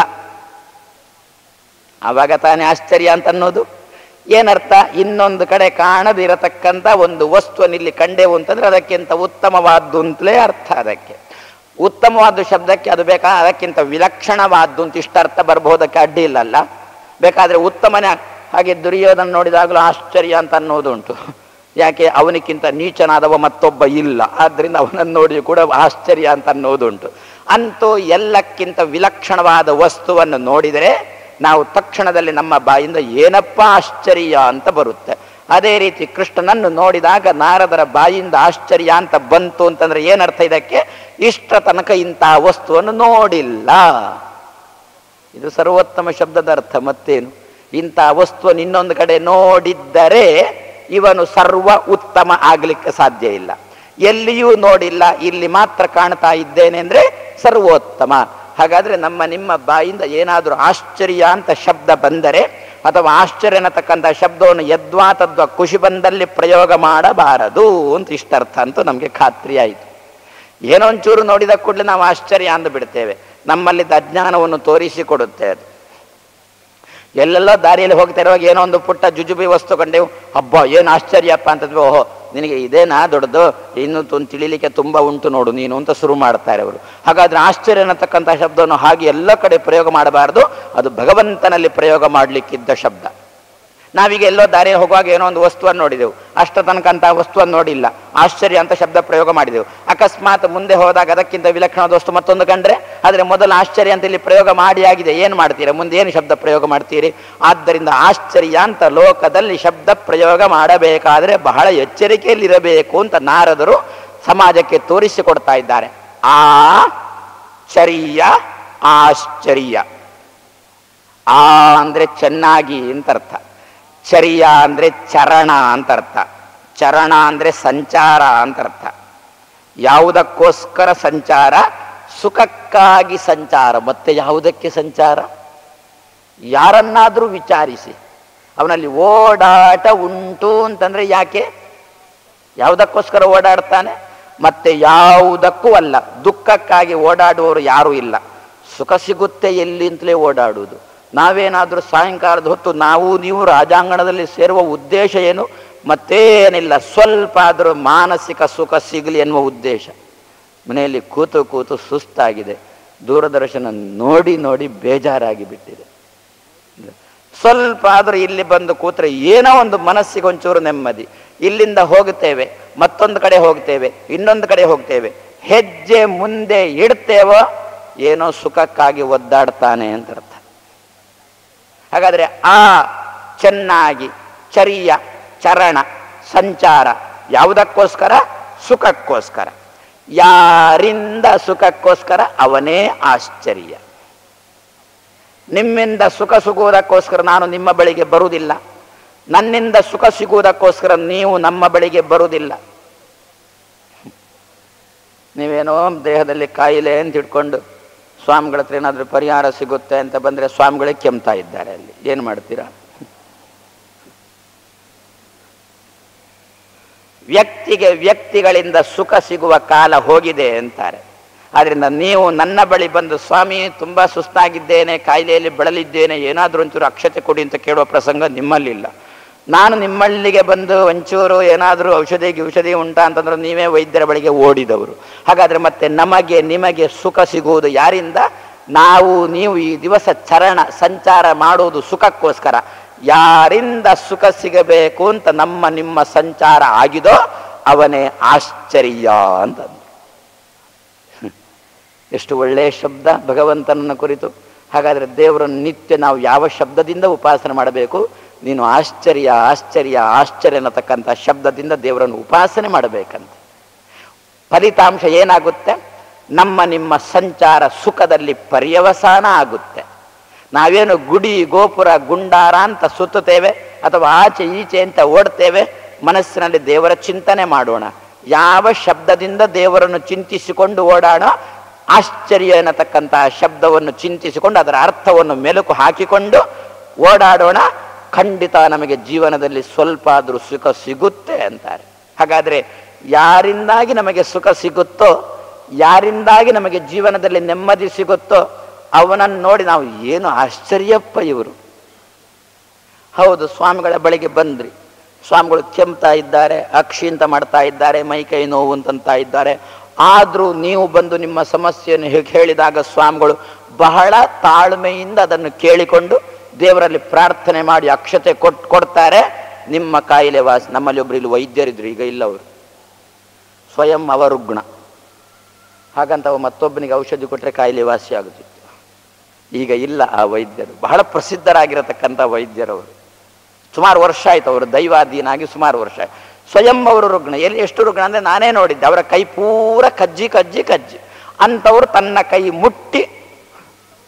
ಆವಾಗ ತಾನೇ ಆಶ್ಚರ್ಯ ಅಂತ ಅನ್ನೋದು ಏನರ್ಥ ಇನ್ನೊಂದು ಕಡೆ ಕಾಣದಿರತಕ್ಕಂಥ ಒಂದು ವಸ್ತುವನ್ನು ಇಲ್ಲಿ ಕಂಡೆವು ಅಂತಂದ್ರೆ ಅದಕ್ಕಿಂತ ಉತ್ತಮವಾದ್ದು ಅಂತಲೇ ಅರ್ಥ ಅದಕ್ಕೆ ಉತ್ತಮವಾದ ಶಬ್ದಕ್ಕೆ ಅದು ಬೇಕಾ ಅದಕ್ಕಿಂತ ವಿಲಕ್ಷಣವಾದ್ದು ಅಂತ ಇಷ್ಟ ಅರ್ಥ ಬರ್ಬೋದಕ್ಕೆ ಅಡ್ಡಿ ಇಲ್ಲಲ್ಲ ಬೇಕಾದ್ರೆ ಉತ್ತಮನೇ ಹಾಗೆ ದುರ್ಯೋಧನ ನೋಡಿದಾಗಲೂ ಆಶ್ಚರ್ಯ ಅಂತ ಅನ್ನೋದುಂಟು ಯಾಕೆ ಅವನಿಗಿಂತ ನೀಚನಾದವ ಮತ್ತೊಬ್ಬ ಇಲ್ಲ ಆದ್ದರಿಂದ ಅವನನ್ನು ನೋಡಿ ಕೂಡ ಆಶ್ಚರ್ಯ ಅಂತ ಅನ್ನೋದುಂಟು ಅಂತೂ ಎಲ್ಲಕ್ಕಿಂತ ವಿಲಕ್ಷಣವಾದ ವಸ್ತುವನ್ನು ನೋಡಿದರೆ ನಾವು ತಕ್ಷಣದಲ್ಲಿ ನಮ್ಮ ಬಾಯಿಂದ ಏನಪ್ಪ ಆಶ್ಚರ್ಯ ಅಂತ ಬರುತ್ತೆ ಅದೇ ರೀತಿ ಕೃಷ್ಣನನ್ನು ನೋಡಿದಾಗ ನಾರದರ ಬಾಯಿಂದ ಆಶ್ಚರ್ಯ ಅಂತ ಬಂತು ಅಂತಂದ್ರೆ ಏನರ್ಥ ಇದಕ್ಕೆ ಇಷ್ಟ ತನಕ ಇಂತಹ ವಸ್ತುವನ್ನು ನೋಡಿಲ್ಲ ಇದು ಸರ್ವೋತ್ತಮ ಶಬ್ದದ ಅರ್ಥ ಮತ್ತೇನು ಇಂಥ ವಸ್ತುವನ್ನು ಇನ್ನೊಂದು ಕಡೆ ನೋಡಿದ್ದರೆ ಇವನು ಸರ್ವ ಉತ್ತಮ ಆಗ್ಲಿಕ್ಕೆ ಸಾಧ್ಯ ಇಲ್ಲ ಎಲ್ಲಿಯೂ ನೋಡಿಲ್ಲ ಇಲ್ಲಿ ಮಾತ್ರ ಕಾಣ್ತಾ ಇದ್ದೇನೆ ಅಂದ್ರೆ ಸರ್ವೋತ್ತಮ ಹಾಗಾದ್ರೆ ನಮ್ಮ ನಿಮ್ಮ ಬಾಯಿಂದ ಏನಾದರೂ ಆಶ್ಚರ್ಯ ಅಂತ ಶಬ್ದ ಬಂದರೆ ಅಥವಾ ಆಶ್ಚರ್ಯ ಅನ್ನತಕ್ಕಂಥ ಶಬ್ದವನ್ನು ಯದ್ವಾ ತದ್ವಾ ಖುಷಿ ಬಂದಲ್ಲಿ ಪ್ರಯೋಗ ಮಾಡಬಾರದು ಅಂತ ಇಷ್ಟರ್ಥ ಅಂತೂ ನಮಗೆ ಖಾತ್ರಿ ಆಯಿತು ಏನೋ ಒಂಚೂರು ನೋಡಿದ ಕೂಡಲೇ ನಾವು ಆಶ್ಚರ್ಯ ಅಂದು ಬಿಡ್ತೇವೆ ನಮ್ಮಲ್ಲಿದ್ದ ಅಜ್ಞಾನವನ್ನು ತೋರಿಸಿಕೊಡುತ್ತೆ ಅದು ಎಲ್ಲೆಲ್ಲೋ ದಾರಿಯಲ್ಲಿ ಹೋಗ್ತಾ ಇರುವಾಗ ಏನೋ ಒಂದು ಪುಟ್ಟ ಜುಜುಬಿ ವಸ್ತು ಕಂಡೆವು ಹಬ್ಬ ಏನು ಆಶ್ಚರ್ಯಪ್ಪ ಅಂತಂದ್ವಿ ಓಹೋ ನಿನಗೆ ಇದೇನಾ ದೊಡ್ಡದು ಇನ್ನು ತು- ತಿಳಿಲಿಕ್ಕೆ ತುಂಬಾ ಉಂಟು ನೋಡು ನೀನು ಅಂತ ಶುರು ಮಾಡ್ತಾರೆ ಅವರು ಹಾಗಾದ್ರೆ ಆಶ್ಚರ್ಯ ಅನ್ನತಕ್ಕಂಥ ಶಬ್ದವನ್ನು ಹಾಗೆ ಎಲ್ಲ ಕಡೆ ಪ್ರಯೋಗ ಮಾಡಬಾರದು ಅದು ಭಗವಂತನಲ್ಲಿ ಪ್ರಯೋಗ ಮಾಡಲಿಕ್ಕಿದ್ದ ಶಬ್ದ ನಾವೀಗ ಎಲ್ಲೋ ದಾರಿಯಲ್ಲಿ ಹೋಗುವಾಗ ಏನೋ ಒಂದು ವಸ್ತುವನ್ನು ನೋಡಿದೆವು ಅಷ್ಟ ತನಕ ಅಂತ ವಸ್ತುವನ್ನು ನೋಡಿಲ್ಲ ಆಶ್ಚರ್ಯ ಅಂತ ಶಬ್ದ ಪ್ರಯೋಗ ಮಾಡಿದೆವು ಅಕಸ್ಮಾತ್ ಮುಂದೆ ಹೋದಾಗ ಅದಕ್ಕಿಂತ ವಿಲಕ್ಷಣವಾದ ವಸ್ತು ಮತ್ತೊಂದು ಕಂಡ್ರೆ ಆದರೆ ಮೊದಲು ಆಶ್ಚರ್ಯ ಅಂತ ಇಲ್ಲಿ ಪ್ರಯೋಗ ಮಾಡಿ ಆಗಿದೆ ಏನು ಮಾಡ್ತೀರಾ ಮುಂದೆ ಏನು ಶಬ್ದ ಪ್ರಯೋಗ ಮಾಡ್ತೀರಿ ಆದ್ದರಿಂದ ಆಶ್ಚರ್ಯ ಅಂತ ಲೋಕದಲ್ಲಿ ಶಬ್ದ ಪ್ರಯೋಗ ಮಾಡಬೇಕಾದ್ರೆ ಬಹಳ ಎಚ್ಚರಿಕೆಯಲ್ಲಿರಬೇಕು ಅಂತ ನಾರದರು ಸಮಾಜಕ್ಕೆ ತೋರಿಸಿಕೊಡ್ತಾ ಇದ್ದಾರೆ ಆ ಚರಿಯ ಆಶ್ಚರ್ಯ ಆ ಅಂದ್ರೆ ಚೆನ್ನಾಗಿ ಅಂತ ಅರ್ಥ ಚರ್ಯ ಅಂದ್ರೆ ಚರಣ ಅಂತ ಅರ್ಥ ಚರಣ ಅಂದ್ರೆ ಸಂಚಾರ ಅಂತ ಅರ್ಥ ಯಾವುದಕ್ಕೋಸ್ಕರ ಸಂಚಾರ ಸುಖಕ್ಕಾಗಿ ಸಂಚಾರ ಮತ್ತೆ ಯಾವುದಕ್ಕೆ ಸಂಚಾರ ಯಾರನ್ನಾದರೂ ವಿಚಾರಿಸಿ ಅವನಲ್ಲಿ ಓಡಾಟ ಉಂಟು ಅಂತಂದ್ರೆ ಯಾಕೆ ಯಾವುದಕ್ಕೋಸ್ಕರ ಓಡಾಡ್ತಾನೆ ಮತ್ತೆ ಯಾವುದಕ್ಕೂ ಅಲ್ಲ ದುಃಖಕ್ಕಾಗಿ ಓಡಾಡುವವರು ಯಾರೂ ಇಲ್ಲ ಸುಖ ಸಿಗುತ್ತೆ ಎಲ್ಲಿ ಅಂತಲೇ ಓಡಾಡುವುದು ನಾವೇನಾದರೂ ಸಾಯಂಕಾಲದ ಹೊತ್ತು ನಾವು ನೀವು ರಾಜಾಂಗಣದಲ್ಲಿ ಸೇರುವ ಉದ್ದೇಶ ಏನು ಮತ್ತೇನಿಲ್ಲ ಸ್ವಲ್ಪ ಆದರೂ ಮಾನಸಿಕ ಸುಖ ಸಿಗಲಿ ಎನ್ನುವ ಉದ್ದೇಶ ಮನೆಯಲ್ಲಿ ಕೂತು ಕೂತು ಸುಸ್ತಾಗಿದೆ ದೂರದರ್ಶನ ನೋಡಿ ನೋಡಿ ಬೇಜಾರಾಗಿ ಬಿಟ್ಟಿದೆ ಸ್ವಲ್ಪ ಆದರೂ ಇಲ್ಲಿ ಬಂದು ಕೂತ್ರೆ ಏನೋ ಒಂದು ಮನಸ್ಸಿಗೆ ಒಂಚೂರು ನೆಮ್ಮದಿ ಇಲ್ಲಿಂದ ಹೋಗುತ್ತೇವೆ ಮತ್ತೊಂದು ಕಡೆ ಹೋಗ್ತೇವೆ ಇನ್ನೊಂದು ಕಡೆ ಹೋಗ್ತೇವೆ ಹೆಜ್ಜೆ ಮುಂದೆ ಇಡ್ತೇವೋ ಏನೋ ಸುಖಕ್ಕಾಗಿ ಒದ್ದಾಡ್ತಾನೆ ಅಂತ ಅರ್ಥ ಹಾಗಾದ್ರೆ ಆ ಚೆನ್ನಾಗಿ ಚರಿಯ ಚರಣ ಸಂಚಾರ ಯಾವುದಕ್ಕೋಸ್ಕರ ಸುಖಕ್ಕೋಸ್ಕರ ಯಾರಿಂದ ಸುಖಕ್ಕೋಸ್ಕರ ಅವನೇ ಆಶ್ಚರ್ಯ ನಿಮ್ಮಿಂದ ಸುಖ ಸಿಗುವುದಕ್ಕೋಸ್ಕರ ನಾನು ನಿಮ್ಮ ಬಳಿಗೆ ಬರುವುದಿಲ್ಲ ನನ್ನಿಂದ ಸುಖ ಸಿಗುವುದಕ್ಕೋಸ್ಕರ ನೀವು ನಮ್ಮ ಬಳಿಗೆ ಬರುವುದಿಲ್ಲ ನೀವೇನೋ ದೇಹದಲ್ಲಿ ಕಾಯಿಲೆ ಅಂತ ಇಟ್ಕೊಂಡು ಸ್ವಾಮಿಗಳ ಹತ್ರ ಏನಾದರೂ ಪರಿಹಾರ ಸಿಗುತ್ತೆ ಅಂತ ಬಂದರೆ ಸ್ವಾಮಿಗಳೇ ಕೆಮ್ತಾ ಇದ್ದಾರೆ ಅಲ್ಲಿ ಏನು ಮಾಡ್ತೀರಾ ವ್ಯಕ್ತಿಗೆ ವ್ಯಕ್ತಿಗಳಿಂದ ಸುಖ ಸಿಗುವ ಕಾಲ ಹೋಗಿದೆ ಅಂತಾರೆ ಆದ್ರಿಂದ ನೀವು ನನ್ನ ಬಳಿ ಬಂದು ಸ್ವಾಮಿ ತುಂಬಾ ಸುಸ್ತಾಗಿದ್ದೇನೆ ಕಾಯಿಲೆಯಲ್ಲಿ ಬಳಲಿದ್ದೇನೆ ಏನಾದರೂ ಒಂಚೂರು ಅಕ್ಷತೆ ಕೊಡಿ ಅಂತ ಕೇಳುವ ಪ್ರಸಂಗ ನಿಮ್ಮಲ್ಲಿಲ್ಲ ನಾನು ನಿಮ್ಮಲ್ಲಿಗೆ ಬಂದು ಒಂಚೂರು ಏನಾದರೂ ಔಷಧಿ ಔಷಧಿ ಉಂಟಾ ಅಂತಂದ್ರೆ ನೀವೇ ವೈದ್ಯರ ಬಳಿಗೆ ಓಡಿದವರು ಹಾಗಾದ್ರೆ ಮತ್ತೆ ನಮಗೆ ನಿಮಗೆ ಸುಖ ಸಿಗುವುದು ಯಾರಿಂದ ನಾವು ನೀವು ಈ ದಿವಸ ಚರಣ ಸಂಚಾರ ಮಾಡುವುದು ಸುಖಕ್ಕೋಸ್ಕರ ಯಾರಿಂದ ಸುಖ ಸಿಗಬೇಕು ಅಂತ ನಮ್ಮ ನಿಮ್ಮ ಸಂಚಾರ ಆಗಿದೋ ಅವನೇ ಆಶ್ಚರ್ಯ ಅಂತಂದು ಎಷ್ಟು ಒಳ್ಳೆಯ ಶಬ್ದ ಭಗವಂತನನ್ನ ಕುರಿತು ಹಾಗಾದರೆ ದೇವರನ್ನು ನಿತ್ಯ ನಾವು ಯಾವ ಶಬ್ದದಿಂದ ಉಪಾಸನೆ ಮಾಡಬೇಕು ನೀನು ಆಶ್ಚರ್ಯ ಆಶ್ಚರ್ಯ ಆಶ್ಚರ್ಯ ಅನ್ನತಕ್ಕಂಥ ಶಬ್ದದಿಂದ ದೇವರನ್ನು ಉಪಾಸನೆ ಮಾಡಬೇಕಂತೆ ಫಲಿತಾಂಶ ಏನಾಗುತ್ತೆ ನಮ್ಮ ನಿಮ್ಮ ಸಂಚಾರ ಸುಖದಲ್ಲಿ ಪರ್ಯವಸಾನ ಆಗುತ್ತೆ ನಾವೇನು ಗುಡಿ ಗೋಪುರ ಗುಂಡಾರ ಅಂತ ಸುತ್ತುತ್ತೇವೆ ಅಥವಾ ಆಚೆ ಈಚೆ ಅಂತ ಓಡ್ತೇವೆ ಮನಸ್ಸಿನಲ್ಲಿ ದೇವರ ಚಿಂತನೆ ಮಾಡೋಣ ಯಾವ ಶಬ್ದದಿಂದ ದೇವರನ್ನು ಚಿಂತಿಸಿಕೊಂಡು ಓಡಾಡೋ ಆಶ್ಚರ್ಯ ಎನ್ನತಕ್ಕಂತಹ ಶಬ್ದವನ್ನು ಚಿಂತಿಸಿಕೊಂಡು ಅದರ ಅರ್ಥವನ್ನು ಮೆಲುಕು ಹಾಕಿಕೊಂಡು ಓಡಾಡೋಣ ಖಂಡಿತ ನಮಗೆ ಜೀವನದಲ್ಲಿ ಸ್ವಲ್ಪ ಆದರೂ ಸುಖ ಸಿಗುತ್ತೆ ಅಂತಾರೆ ಹಾಗಾದ್ರೆ ಯಾರಿಂದಾಗಿ ನಮಗೆ ಸುಖ ಸಿಗುತ್ತೋ ಯಾರಿಂದಾಗಿ ನಮಗೆ ಜೀವನದಲ್ಲಿ ನೆಮ್ಮದಿ ಸಿಗುತ್ತೋ ಅವನನ್ನು ನೋಡಿ ನಾವು ಏನು ಆಶ್ಚರ್ಯಪ್ಪ ಇವರು ಹೌದು ಸ್ವಾಮಿಗಳ ಬಳಿಗೆ ಬಂದ್ರಿ ಸ್ವಾಮಿಗಳು ಕೆಮ್ತಾ ಇದ್ದಾರೆ ಅಕ್ಷಿಂತ ಮಾಡ್ತಾ ಇದ್ದಾರೆ ಮೈಕೈ ನೋವು ಅಂತಂತ ಇದ್ದಾರೆ ಆದರೂ ನೀವು ಬಂದು ನಿಮ್ಮ ಸಮಸ್ಯೆಯನ್ನು ಹೇ- ಹೇಳಿದಾಗ ಸ್ವಾಮಿಗಳು ಬಹಳ ತಾಳ್ಮೆಯಿಂದ ಅದನ್ನು ಕೇಳಿಕೊಂಡು ದೇವರಲ್ಲಿ ಪ್ರಾರ್ಥನೆ ಮಾಡಿ ಅಕ್ಷತೆ ಕೊಟ್ ಕೊಡ್ತಾರೆ ನಿಮ್ಮ ಕಾಯಿಲೆ ವಾಸಿ ನಮ್ಮಲ್ಲಿ ಒಬ್ರು ಇಲ್ಲಿ ವೈದ್ಯರಿದ್ರು ಈಗ ಇಲ್ಲ ಅವರು ಸ್ವಯಂ ಅವರುಗ್ಣ ಹಾಗಂತ ಅವ ಮತ್ತೊಬ್ಬನಿಗೆ ಔಷಧಿ ಕೊಟ್ಟರೆ ಕಾಯಿಲೆ ವಾಸಿ ಆಗುತ್ತಿತ್ತು ಈಗ ಇಲ್ಲ ಆ ವೈದ್ಯರು ಬಹಳ ಪ್ರಸಿದ್ಧರಾಗಿರತಕ್ಕಂಥ ವೈದ್ಯರವರು ಸುಮಾರು ವರ್ಷ ಆಯ್ತು ಅವರು ದೈವಾಧೀನಾಗಿ ಸುಮಾರು ವರ್ಷ ಆಯ್ತು ಸ್ವಯಂ ಅವರು ರುಗ್ಣ ಎಲ್ಲಿ ಎಷ್ಟು ರುಗ್ಣ ಅಂದ್ರೆ ನಾನೇ ನೋಡಿದ್ದೆ ಅವರ ಕೈ ಪೂರ ಕಜ್ಜಿ ಕಜ್ಜಿ ಕಜ್ಜಿ ಅಂಥವ್ರು ತನ್ನ ಕೈ ಮುಟ್ಟಿ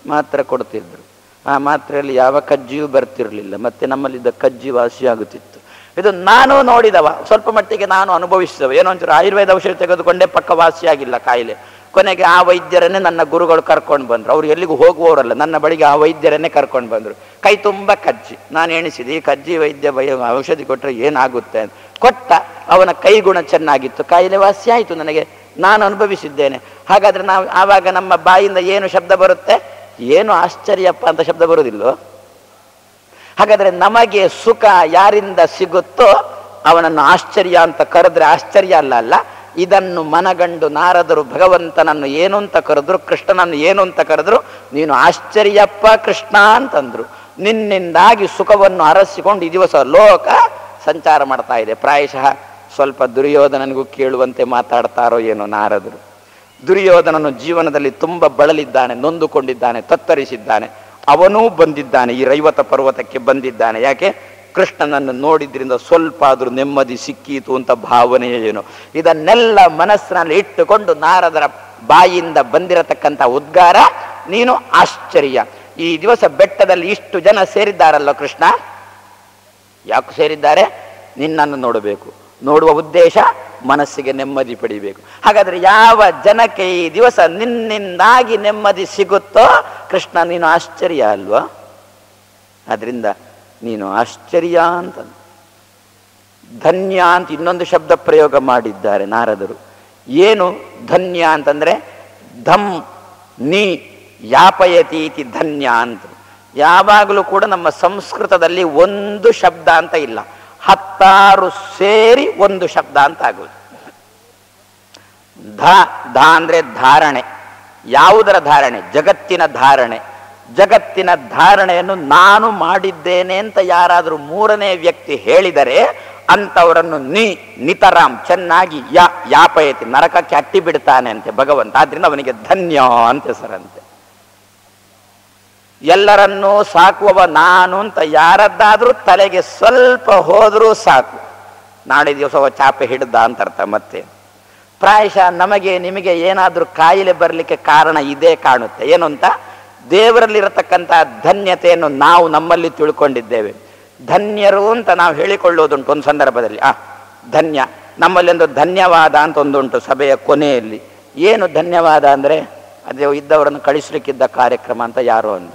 ಮಾತ್ರೆ ಕೊಡ್ತಿದ್ರು ಆ ಮಾತ್ರೆಯಲ್ಲಿ ಯಾವ ಕಜ್ಜಿಯೂ ಬರ್ತಿರ್ಲಿಲ್ಲ ಮತ್ತೆ ನಮ್ಮಲ್ಲಿದ್ದ ಕಜ್ಜಿ ವಾಸಿಯಾಗುತ್ತಿತ್ತು ಇದು ನಾನು ನೋಡಿದವ ಸ್ವಲ್ಪ ಮಟ್ಟಿಗೆ ನಾನು ಅನುಭವಿಸಿದವ ಏನೋ ಒಂಚೂರು ಆಯುರ್ವೇದ ಔಷಧಿ ತೆಗೆದುಕೊಂಡೇ ಪಕ್ಕ ವಾಸಿಯಾಗಿಲ್ಲ ಕಾಯಿಲೆ ಕೊನೆಗೆ ಆ ವೈದ್ಯರನ್ನೇ ನನ್ನ ಗುರುಗಳು ಕರ್ಕೊಂಡು ಬಂದ್ರು ಅವ್ರು ಎಲ್ಲಿಗೂ ಹೋಗುವವರಲ್ಲ ನನ್ನ ಬಳಿಗೆ ಆ ವೈದ್ಯರನ್ನೇ ಕರ್ಕೊಂಡು ಬಂದ್ರು ಕೈ ತುಂಬ ಕಜ್ಜಿ ನಾನು ಎಣಿಸಿದೆ ಈ ಕಜ್ಜಿ ವೈದ್ಯ ವೈ- ಔಷಧಿ ಕೊಟ್ಟರೆ ಏನಾಗುತ್ತೆ ಅಂತ ಕೊಟ್ಟ ಅವನ ಕೈಗುಣ ಚೆನ್ನಾಗಿತ್ತು ಕಾಯಿಲೆ ವಾಸಿ ಆಯಿತು ನನಗೆ ನಾನು ಅನುಭವಿಸಿದ್ದೇನೆ ಹಾಗಾದ್ರೆ ನಾವು ಆವಾಗ ನಮ್ಮ ಬಾಯಿಂದ ಏನು ಶಬ್ದ ಬರುತ್ತೆ ಏನು ಆಶ್ಚರ್ಯಪ್ಪ ಅಂತ ಶಬ್ದ ಬರುವುದಿಲ್ಲೋ ಹಾಗಾದ್ರೆ ನಮಗೆ ಸುಖ ಯಾರಿಂದ ಸಿಗುತ್ತೋ ಅವನನ್ನು ಆಶ್ಚರ್ಯ ಅಂತ ಕರೆದ್ರೆ ಆಶ್ಚರ್ಯ ಅಲ್ಲ ಅಲ್ಲ ಇದನ್ನು ಮನಗಂಡು ನಾರದರು ಭಗವಂತನನ್ನು ಏನು ಅಂತ ಕರೆದ್ರು ಕೃಷ್ಣನನ್ನು ಏನು ಅಂತ ಕರೆದ್ರು ನೀನು ಆಶ್ಚರ್ಯಪ್ಪ ಕೃಷ್ಣ ಅಂತಂದ್ರು ನಿನ್ನಿಂದಾಗಿ ಸುಖವನ್ನು ಅರಸಿಕೊಂಡು ಈ ದಿವಸ ಲೋಕ ಸಂಚಾರ ಮಾಡ್ತಾ ಇದೆ ಪ್ರಾಯಶಃ ಸ್ವಲ್ಪ ದುರ್ಯೋಧನನಿಗೂ ಕೇಳುವಂತೆ ಮಾತಾಡ್ತಾರೋ ಏನೋ ನಾರದರು ದುರ್ಯೋಧನನು ಜೀವನದಲ್ಲಿ ತುಂಬ ಬಳಲಿದ್ದಾನೆ ನೊಂದುಕೊಂಡಿದ್ದಾನೆ ತತ್ತರಿಸಿದ್ದಾನೆ ಅವನೂ ಬಂದಿದ್ದಾನೆ ಈ ರೈವತ ಪರ್ವತಕ್ಕೆ ಬಂದಿದ್ದಾನೆ ಯಾಕೆ ಕೃಷ್ಣನನ್ನು ನೋಡಿದ್ರಿಂದ ಸ್ವಲ್ಪ ಆದರೂ ನೆಮ್ಮದಿ ಸಿಕ್ಕೀತು ಅಂತ ಭಾವನೆ ಏನು ಇದನ್ನೆಲ್ಲ ಮನಸ್ಸಿನಲ್ಲಿ ಇಟ್ಟುಕೊಂಡು ನಾರದರ ಬಾಯಿಯಿಂದ ಬಂದಿರತಕ್ಕಂಥ ಉದ್ಗಾರ ನೀನು ಆಶ್ಚರ್ಯ ಈ ದಿವಸ ಬೆಟ್ಟದಲ್ಲಿ ಇಷ್ಟು ಜನ ಸೇರಿದ್ದಾರಲ್ಲ ಕೃಷ್ಣ ಯಾಕೆ ಸೇರಿದ್ದಾರೆ ನಿನ್ನನ್ನು ನೋಡಬೇಕು ನೋಡುವ ಉದ್ದೇಶ ಮನಸ್ಸಿಗೆ ನೆಮ್ಮದಿ ಪಡಿಬೇಕು ಹಾಗಾದ್ರೆ ಯಾವ ಜನಕ್ಕೆ ಈ ದಿವಸ ನಿನ್ನಿಂದಾಗಿ ನೆಮ್ಮದಿ ಸಿಗುತ್ತೋ ಕೃಷ್ಣ ನೀನು ಆಶ್ಚರ್ಯ ಅಲ್ವಾ ಅದರಿಂದ ನೀನು ಆಶ್ಚರ್ಯ ಅಂತ ಧನ್ಯ ಅಂತ ಇನ್ನೊಂದು ಶಬ್ದ ಪ್ರಯೋಗ ಮಾಡಿದ್ದಾರೆ ನಾರದರು ಏನು ಧನ್ಯ ಅಂತಂದ್ರೆ ಧಮ್ ನೀ ಯಾಪಯತಿ ಇತಿ ಧನ್ಯ ಅಂತ ಯಾವಾಗಲೂ ಕೂಡ ನಮ್ಮ ಸಂಸ್ಕೃತದಲ್ಲಿ ಒಂದು ಶಬ್ದ ಅಂತ ಇಲ್ಲ ಹತ್ತಾರು ಸೇರಿ ಒಂದು ಶಬ್ದ ಅಂತ ಆಗುವುದು ಧ ಧ ಅಂದ್ರೆ ಧಾರಣೆ ಯಾವುದರ ಧಾರಣೆ ಜಗತ್ತಿನ ಧಾರಣೆ ಜಗತ್ತಿನ ಧಾರಣೆಯನ್ನು ನಾನು ಮಾಡಿದ್ದೇನೆ ಅಂತ ಯಾರಾದರೂ ಮೂರನೇ ವ್ಯಕ್ತಿ ಹೇಳಿದರೆ ಅಂಥವರನ್ನು ನೀ ನಿತರಾಮ್ ಚೆನ್ನಾಗಿ ಯಾ ಯಾಪಯತಿ ನರಕಕ್ಕೆ ಅಟ್ಟಿ ಬಿಡ್ತಾನೆ ಅಂತೆ ಭಗವಂತ ಆದ್ರಿಂದ ಅವನಿಗೆ ಧನ್ಯ ಅಂತ ಹೆಸರಂತೆ ಎಲ್ಲರನ್ನೂ ಸಾಕುವವ ನಾನು ಅಂತ ಯಾರದ್ದಾದ್ರೂ ತಲೆಗೆ ಸ್ವಲ್ಪ ಹೋದರೂ ಸಾಕು ನಾಳೆ ದಿವಸ ಅವ ಚಾಪೆ ಹಿಡ್ದ ಅಂತ ಅರ್ಥ ಮತ್ತೆ ಪ್ರಾಯಶಃ ನಮಗೆ ನಿಮಗೆ ಏನಾದರೂ ಕಾಯಿಲೆ ಬರಲಿಕ್ಕೆ ಕಾರಣ ಇದೇ ಕಾಣುತ್ತೆ ಏನು ಅಂತ ದೇವರಲ್ಲಿರತಕ್ಕಂಥ ಧನ್ಯತೆಯನ್ನು ನಾವು ನಮ್ಮಲ್ಲಿ ತಿಳ್ಕೊಂಡಿದ್ದೇವೆ ಧನ್ಯರು ಅಂತ ನಾವು ಹೇಳಿಕೊಳ್ಳೋದುಂಟು ಒಂದು ಸಂದರ್ಭದಲ್ಲಿ ಆ ಧನ್ಯ ನಮ್ಮಲ್ಲಿ ಒಂದು ಧನ್ಯವಾದ ಅಂತ ಒಂದುಂಟು ಸಭೆಯ ಕೊನೆಯಲ್ಲಿ ಏನು ಧನ್ಯವಾದ ಅಂದರೆ ಅದೇ ಇದ್ದವರನ್ನು ಕಳಿಸ್ಲಿಕ್ಕಿದ್ದ ಕಾರ್ಯಕ್ರಮ ಅಂತ ಯಾರೋ ಅಂದರು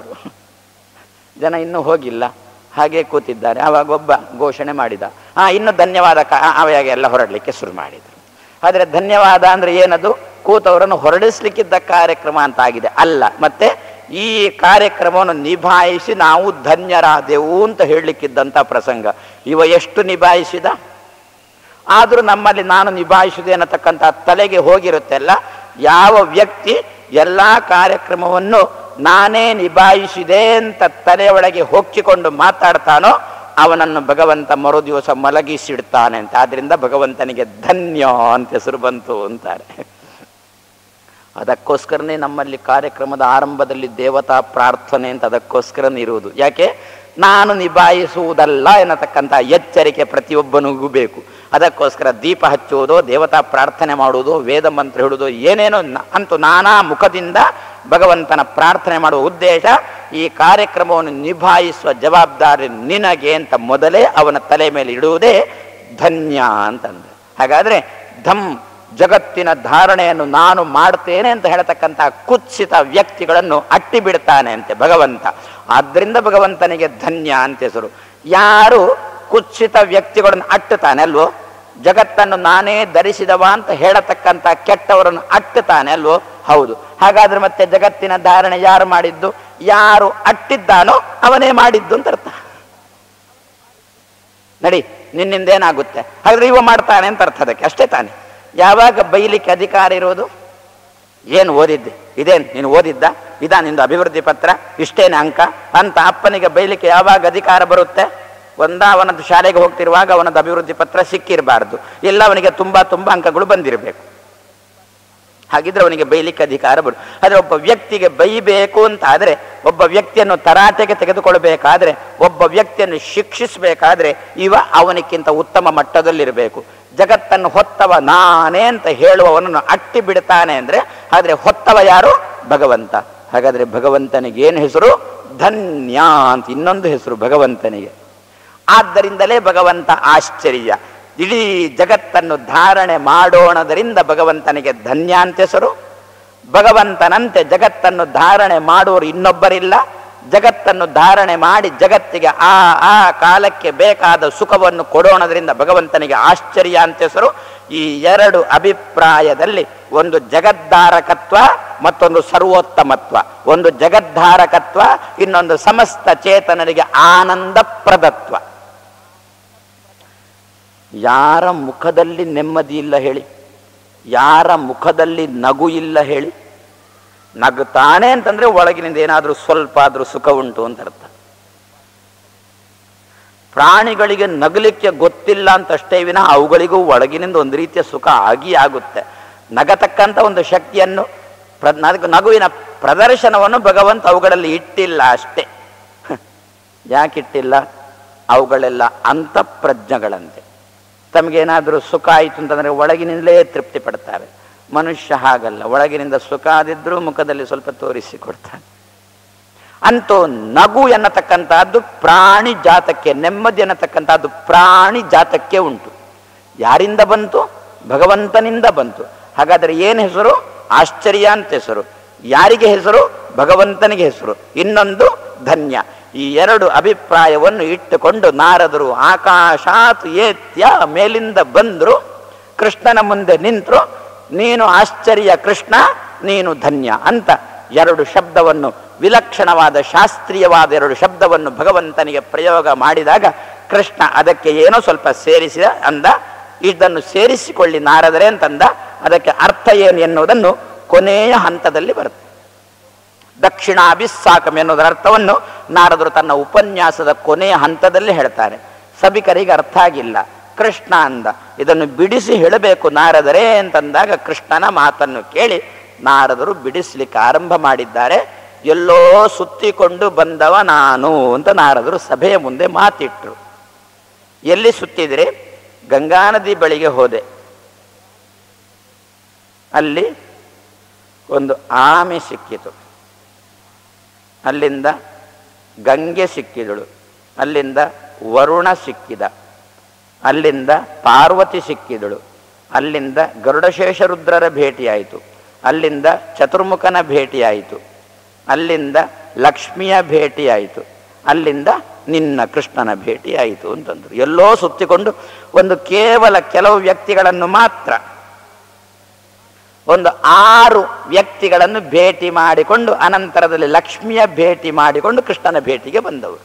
ಜನ ಇನ್ನೂ ಹೋಗಿಲ್ಲ ಹಾಗೆ ಕೂತಿದ್ದಾರೆ ಆವಾಗ ಒಬ್ಬ ಘೋಷಣೆ ಮಾಡಿದ ಹಾ ಇನ್ನು ಧನ್ಯವಾದ ಕ ಅವಾಗ ಎಲ್ಲ ಹೊರಡಲಿಕ್ಕೆ ಶುರು ಮಾಡಿದರು ಆದರೆ ಧನ್ಯವಾದ ಅಂದ್ರೆ ಏನದು ಕೂತವರನ್ನು ಹೊರಡಿಸ್ಲಿಕ್ಕಿದ್ದ ಕಾರ್ಯಕ್ರಮ ಅಂತ ಆಗಿದೆ ಅಲ್ಲ ಮತ್ತೆ ಈ ಕಾರ್ಯಕ್ರಮವನ್ನು ನಿಭಾಯಿಸಿ ನಾವು ಧನ್ಯರಾದೆವು ಅಂತ ಹೇಳಲಿಕ್ಕಿದ್ದಂಥ ಪ್ರಸಂಗ ಇವ ಎಷ್ಟು ನಿಭಾಯಿಸಿದ ಆದರೂ ನಮ್ಮಲ್ಲಿ ನಾನು ನಿಭಾಯಿಸಿದೆ ಅನ್ನತಕ್ಕಂಥ ತಲೆಗೆ ಹೋಗಿರುತ್ತೆಲ್ಲ ಯಾವ ವ್ಯಕ್ತಿ ಎಲ್ಲ ಕಾರ್ಯಕ್ರಮವನ್ನು ನಾನೇ ನಿಭಾಯಿಸಿದೆ ಅಂತ ತಲೆಯೊಳಗೆ ಹೊಕ್ಕಿಕೊಂಡು ಮಾತಾಡ್ತಾನೋ ಅವನನ್ನು ಭಗವಂತ ಮರು ದಿವಸ ಮಲಗಿಸಿಡ್ತಾನೆ ಅಂತ ಆದ್ರಿಂದ ಭಗವಂತನಿಗೆ ಧನ್ಯ ಅಂತ ಹೆಸರು ಬಂತು ಅಂತಾರೆ ಅದಕ್ಕೋಸ್ಕರನೇ ನಮ್ಮಲ್ಲಿ ಕಾರ್ಯಕ್ರಮದ ಆರಂಭದಲ್ಲಿ ದೇವತಾ ಪ್ರಾರ್ಥನೆ ಅಂತ ಅದಕ್ಕೋಸ್ಕರನೇ ಇರುವುದು ಯಾಕೆ ನಾನು ನಿಭಾಯಿಸುವುದಲ್ಲ ಎನ್ನತಕ್ಕಂಥ ಎಚ್ಚರಿಕೆ ಪ್ರತಿಯೊಬ್ಬನಿಗೂ ಬೇಕು ಅದಕ್ಕೋಸ್ಕರ ದೀಪ ಹಚ್ಚುವುದು ದೇವತಾ ಪ್ರಾರ್ಥನೆ ಮಾಡುವುದು ವೇದ ಮಂತ್ರ ಹೇಳುವುದು ಏನೇನೋ ನ- ಅಂತೂ ನಾನಾ ಮುಖದಿಂದ ಭಗವಂತನ ಪ್ರಾರ್ಥನೆ ಮಾಡುವ ಉದ್ದೇಶ ಈ ಕಾರ್ಯಕ್ರಮವನ್ನು ನಿಭಾಯಿಸುವ ಜವಾಬ್ದಾರಿ ನಿನಗೆ ಅಂತ ಮೊದಲೇ ಅವನ ತಲೆ ಮೇಲೆ ಇಡುವುದೇ ಧನ್ಯ ಅಂತಂದ್ರೆ ಹಾಗಾದ್ರೆ ಧಮ್ ಜಗತ್ತಿನ ಧಾರಣೆಯನ್ನು ನಾನು ಮಾಡ್ತೇನೆ ಅಂತ ಹೇಳತಕ್ಕಂಥ ಕುತ್ಸಿತ ವ್ಯಕ್ತಿಗಳನ್ನು ಅಟ್ಟಿ ಬಿಡ್ತಾನೆ ಅಂತೆ ಭಗವಂತ ಆದ್ರಿಂದ ಭಗವಂತನಿಗೆ ಧನ್ಯ ಅಂತ ಹೆಸರು ಯಾರು ಕುತ್ಸಿತ ವ್ಯಕ್ತಿಗಳನ್ನು ಅಟ್ಟುತ್ತಾನೆ ಅಲ್ವೋ ಜಗತ್ತನ್ನು ನಾನೇ ಧರಿಸಿದವ ಅಂತ ಹೇಳತಕ್ಕಂಥ ಕೆಟ್ಟವರನ್ನು ಅಟ್ಟುತ್ತಾನೆ ಅಲ್ವೋ ಹೌದು ಹಾಗಾದ್ರೆ ಮತ್ತೆ ಜಗತ್ತಿನ ಧಾರಣೆ ಯಾರು ಮಾಡಿದ್ದು ಯಾರು ಅಟ್ಟಿದ್ದಾನೋ ಅವನೇ ಮಾಡಿದ್ದು ಅಂತ ಅರ್ಥ ನಡಿ ನಿನ್ನಿಂದ ಏನಾಗುತ್ತೆ ಹಾಗಾದ್ರೆ ಇವ ಮಾಡ್ತಾನೆ ಅಂತ ಅರ್ಥ ಅದಕ್ಕೆ ಅಷ್ಟೇ ತಾನೆ ಯಾವಾಗ ಬೈಲಿಕ್ಕೆ ಅಧಿಕಾರ ಇರೋದು ಏನು ಓದಿದ್ದೆ ಇದೇನು ನೀನು ಓದಿದ್ದ ಇದಾ ನಿಂದು ಅಭಿವೃದ್ಧಿ ಪತ್ರ ಇಷ್ಟೇನೆ ಅಂಕ ಅಂತ ಅಪ್ಪನಿಗೆ ಬೈಲಿಕ್ಕೆ ಯಾವಾಗ ಅಧಿಕಾರ ಬರುತ್ತೆ ಒಂದ ಅವನದ್ದು ಶಾಲೆಗೆ ಹೋಗ್ತಿರುವಾಗ ಅವನದ್ದು ಅಭಿವೃದ್ಧಿ ಪತ್ರ ಸಿಕ್ಕಿರಬಾರ್ದು ಇಲ್ಲ ಅವನಿಗೆ ತುಂಬಾ ತುಂಬಾ ಅಂಕಗಳು ಬಂದಿರಬೇಕು ಹಾಗಿದ್ರೆ ಅವನಿಗೆ ಬೈಲಿಕ್ಕೆ ಅಧಿಕಾರ ಬರು ಆದರೆ ಒಬ್ಬ ವ್ಯಕ್ತಿಗೆ ಬೈಬೇಕು ಅಂತ ಆದರೆ ಒಬ್ಬ ವ್ಯಕ್ತಿಯನ್ನು ತರಾಟೆಗೆ ತೆಗೆದುಕೊಳ್ಬೇಕಾದ್ರೆ ಒಬ್ಬ ವ್ಯಕ್ತಿಯನ್ನು ಶಿಕ್ಷಿಸಬೇಕಾದ್ರೆ ಇವ ಅವನಿಗಿಂತ ಉತ್ತಮ ಮಟ್ಟದಲ್ಲಿರಬೇಕು ಜಗತ್ತನ್ನು ಹೊತ್ತವ ನಾನೇ ಅಂತ ಹೇಳುವವನನ್ನು ಅಟ್ಟಿ ಬಿಡ್ತಾನೆ ಅಂದ್ರೆ ಆದ್ರೆ ಹೊತ್ತವ ಯಾರು ಭಗವಂತ ಹಾಗಾದರೆ ಭಗವಂತನಿಗೆ ಏನು ಹೆಸರು ಧನ್ಯ ಅಂತ ಇನ್ನೊಂದು ಹೆಸರು ಭಗವಂತನಿಗೆ ಆದ್ದರಿಂದಲೇ ಭಗವಂತ ಆಶ್ಚರ್ಯ ಇಡೀ ಜಗತ್ತನ್ನು ಧಾರಣೆ ಮಾಡೋಣದರಿಂದ ಭಗವಂತನಿಗೆ ಧನ್ಯ ಅಂತ ಹೆಸರು ಭಗವಂತನಂತೆ ಜಗತ್ತನ್ನು ಧಾರಣೆ ಮಾಡುವವರು ಇನ್ನೊಬ್ಬರಿಲ್ಲ ಜಗತ್ತನ್ನು ಧಾರಣೆ ಮಾಡಿ ಜಗತ್ತಿಗೆ ಆ ಆ ಕಾಲಕ್ಕೆ ಬೇಕಾದ ಸುಖವನ್ನು ಕೊಡೋಣದ್ರಿಂದ ಭಗವಂತನಿಗೆ ಆಶ್ಚರ್ಯ ಅಂತ ಹೆಸರು ಈ ಎರಡು ಅಭಿಪ್ರಾಯದಲ್ಲಿ ಒಂದು ಜಗದ್ಧಾರಕತ್ವ ಮತ್ತೊಂದು ಸರ್ವೋತ್ತಮತ್ವ ಒಂದು ಜಗದ್ಧಾರಕತ್ವ ಇನ್ನೊಂದು ಸಮಸ್ತ ಚೇತನರಿಗೆ ಆನಂದಪ್ರದತ್ವ ಯಾರ ಮುಖದಲ್ಲಿ ನೆಮ್ಮದಿ ಇಲ್ಲ ಹೇಳಿ ಯಾರ ಮುಖದಲ್ಲಿ ನಗು ಇಲ್ಲ ಹೇಳಿ ನಗುತ್ತಾನೆ ಅಂತಂದ್ರೆ ಒಳಗಿನಿಂದ ಏನಾದರೂ ಸ್ವಲ್ಪ ಆದರೂ ಸುಖ ಉಂಟು ಅಂತ ಅರ್ಥ ಪ್ರಾಣಿಗಳಿಗೆ ನಗಲಿಕ್ಕೆ ಗೊತ್ತಿಲ್ಲ ಅಂತ ಅಷ್ಟೇ ವಿನ ಅವುಗಳಿಗೂ ಒಳಗಿನಿಂದ ಒಂದು ರೀತಿಯ ಸುಖ ಆಗಿ ಆಗುತ್ತೆ ನಗತಕ್ಕಂಥ ಒಂದು ಶಕ್ತಿಯನ್ನು ಪ್ರ ನಗು- ನಗುವಿನ ಪ್ರದರ್ಶನವನ್ನು ಭಗವಂತ ಅವುಗಳಲ್ಲಿ ಇಟ್ಟಿಲ್ಲ ಅಷ್ಟೇ ಯಾಕಿಟ್ಟಿಲ್ಲ ಅವುಗಳೆಲ್ಲ ಅಂತಃಪ್ರಜ್ಞಗಳಂತೆ ತಮಗೇನಾದರೂ ಸುಖ ಆಯಿತು ಅಂತಂದರೆ ಒಳಗಿನಿಂದಲೇ ತೃಪ್ತಿ ಪಡ್ತಾರೆ ಮನುಷ್ಯ ಹಾಗಲ್ಲ ಒಳಗಿನಿಂದ ಸುಖ ಆದಿದ್ರೂ ಮುಖದಲ್ಲಿ ಸ್ವಲ್ಪ ತೋರಿಸಿ ಕೊಡ್ತಾನೆ ಅಂತೂ ನಗು ಎನ್ನತಕ್ಕಂತಹದ್ದು ಪ್ರಾಣಿ ಜಾತಕ್ಕೆ ನೆಮ್ಮದಿ ಎನ್ನತಕ್ಕಂತಹದ್ದು ಪ್ರಾಣಿ ಜಾತಕ್ಕೆ ಉಂಟು ಯಾರಿಂದ ಬಂತು ಭಗವಂತನಿಂದ ಬಂತು ಹಾಗಾದರೆ ಏನು ಹೆಸರು ಆಶ್ಚರ್ಯ ಅಂತ ಹೆಸರು ಯಾರಿಗೆ ಹೆಸರು ಭಗವಂತನಿಗೆ ಹೆಸರು ಇನ್ನೊಂದು ಧನ್ಯ ಈ ಎರಡು ಅಭಿಪ್ರಾಯವನ್ನು ಇಟ್ಟುಕೊಂಡು ನಾರದರು ಆಕಾಶಾತ್ ಏತ್ಯ ಮೇಲಿಂದ ಬಂದರು ಕೃಷ್ಣನ ಮುಂದೆ ನಿಂತರು ನೀನು ಆಶ್ಚರ್ಯ ಕೃಷ್ಣ ನೀನು ಧನ್ಯ ಅಂತ ಎರಡು ಶಬ್ದವನ್ನು ವಿಲಕ್ಷಣವಾದ ಶಾಸ್ತ್ರೀಯವಾದ ಎರಡು ಶಬ್ದವನ್ನು ಭಗವಂತನಿಗೆ ಪ್ರಯೋಗ ಮಾಡಿದಾಗ ಕೃಷ್ಣ ಅದಕ್ಕೆ ಏನೋ ಸ್ವಲ್ಪ ಸೇರಿಸಿದ ಅಂದ ಇದನ್ನು ಸೇರಿಸಿಕೊಳ್ಳಿ ನಾರದರೆ ಅಂತಂದ ಅದಕ್ಕೆ ಅರ್ಥ ಏನು ಎನ್ನುವುದನ್ನು ಕೊನೆಯ ಹಂತದಲ್ಲಿ ಬರುತ್ತೆ ದಕ್ಷಿಣಾಭಿಸ್ಸಾಕಂ ಎನ್ನುವುದರ ಅರ್ಥವನ್ನು ನಾರದರು ತನ್ನ ಉಪನ್ಯಾಸದ ಕೊನೆಯ ಹಂತದಲ್ಲಿ ಹೇಳ್ತಾರೆ ಸಭಿಕರಿಗೆ ಅರ್ಥ ಆಗಿಲ್ಲ ಕೃಷ್ಣ ಅಂದ ಇದನ್ನು ಬಿಡಿಸಿ ಹೇಳಬೇಕು ನಾರದರೇ ಅಂತಂದಾಗ ಕೃಷ್ಣನ ಮಾತನ್ನು ಕೇಳಿ ನಾರದರು ಬಿಡಿಸ್ಲಿಕ್ಕೆ ಆರಂಭ ಮಾಡಿದ್ದಾರೆ ಎಲ್ಲೋ ಸುತ್ತಿಕೊಂಡು ಬಂದವ ನಾನು ಅಂತ ನಾರದರು ಸಭೆಯ ಮುಂದೆ ಮಾತಿಟ್ರು ಎಲ್ಲಿ ಸುತ್ತಿದ್ರೆ ಗಂಗಾ ನದಿ ಬಳಿಗೆ ಹೋದೆ ಅಲ್ಲಿ ಒಂದು ಆಮೆ ಸಿಕ್ಕಿತು ಅಲ್ಲಿಂದ ಗಂಗೆ ಸಿಕ್ಕಿದಳು ಅಲ್ಲಿಂದ ವರುಣ ಸಿಕ್ಕಿದ ಅಲ್ಲಿಂದ ಪಾರ್ವತಿ ಸಿಕ್ಕಿದಳು ಅಲ್ಲಿಂದ ಗರುಡಶೇಷರುದ್ರರ ಭೇಟಿಯಾಯಿತು ಅಲ್ಲಿಂದ ಚತುರ್ಮುಖನ ಭೇಟಿಯಾಯಿತು ಅಲ್ಲಿಂದ ಲಕ್ಷ್ಮಿಯ ಭೇಟಿಯಾಯಿತು ಅಲ್ಲಿಂದ ನಿನ್ನ ಕೃಷ್ಣನ ಭೇಟಿಯಾಯಿತು ಅಂತಂದ್ರು ಎಲ್ಲೋ ಸುತ್ತಿಕೊಂಡು ಒಂದು ಕೇವಲ ಕೆಲವು ವ್ಯಕ್ತಿಗಳನ್ನು ಮಾತ್ರ ಒಂದು ಆರು ವ್ಯಕ್ತಿಗಳನ್ನು ಭೇಟಿ ಮಾಡಿಕೊಂಡು ಅನಂತರದಲ್ಲಿ ಲಕ್ಷ್ಮಿಯ ಭೇಟಿ ಮಾಡಿಕೊಂಡು ಕೃಷ್ಣನ ಭೇಟಿಗೆ ಬಂದವರು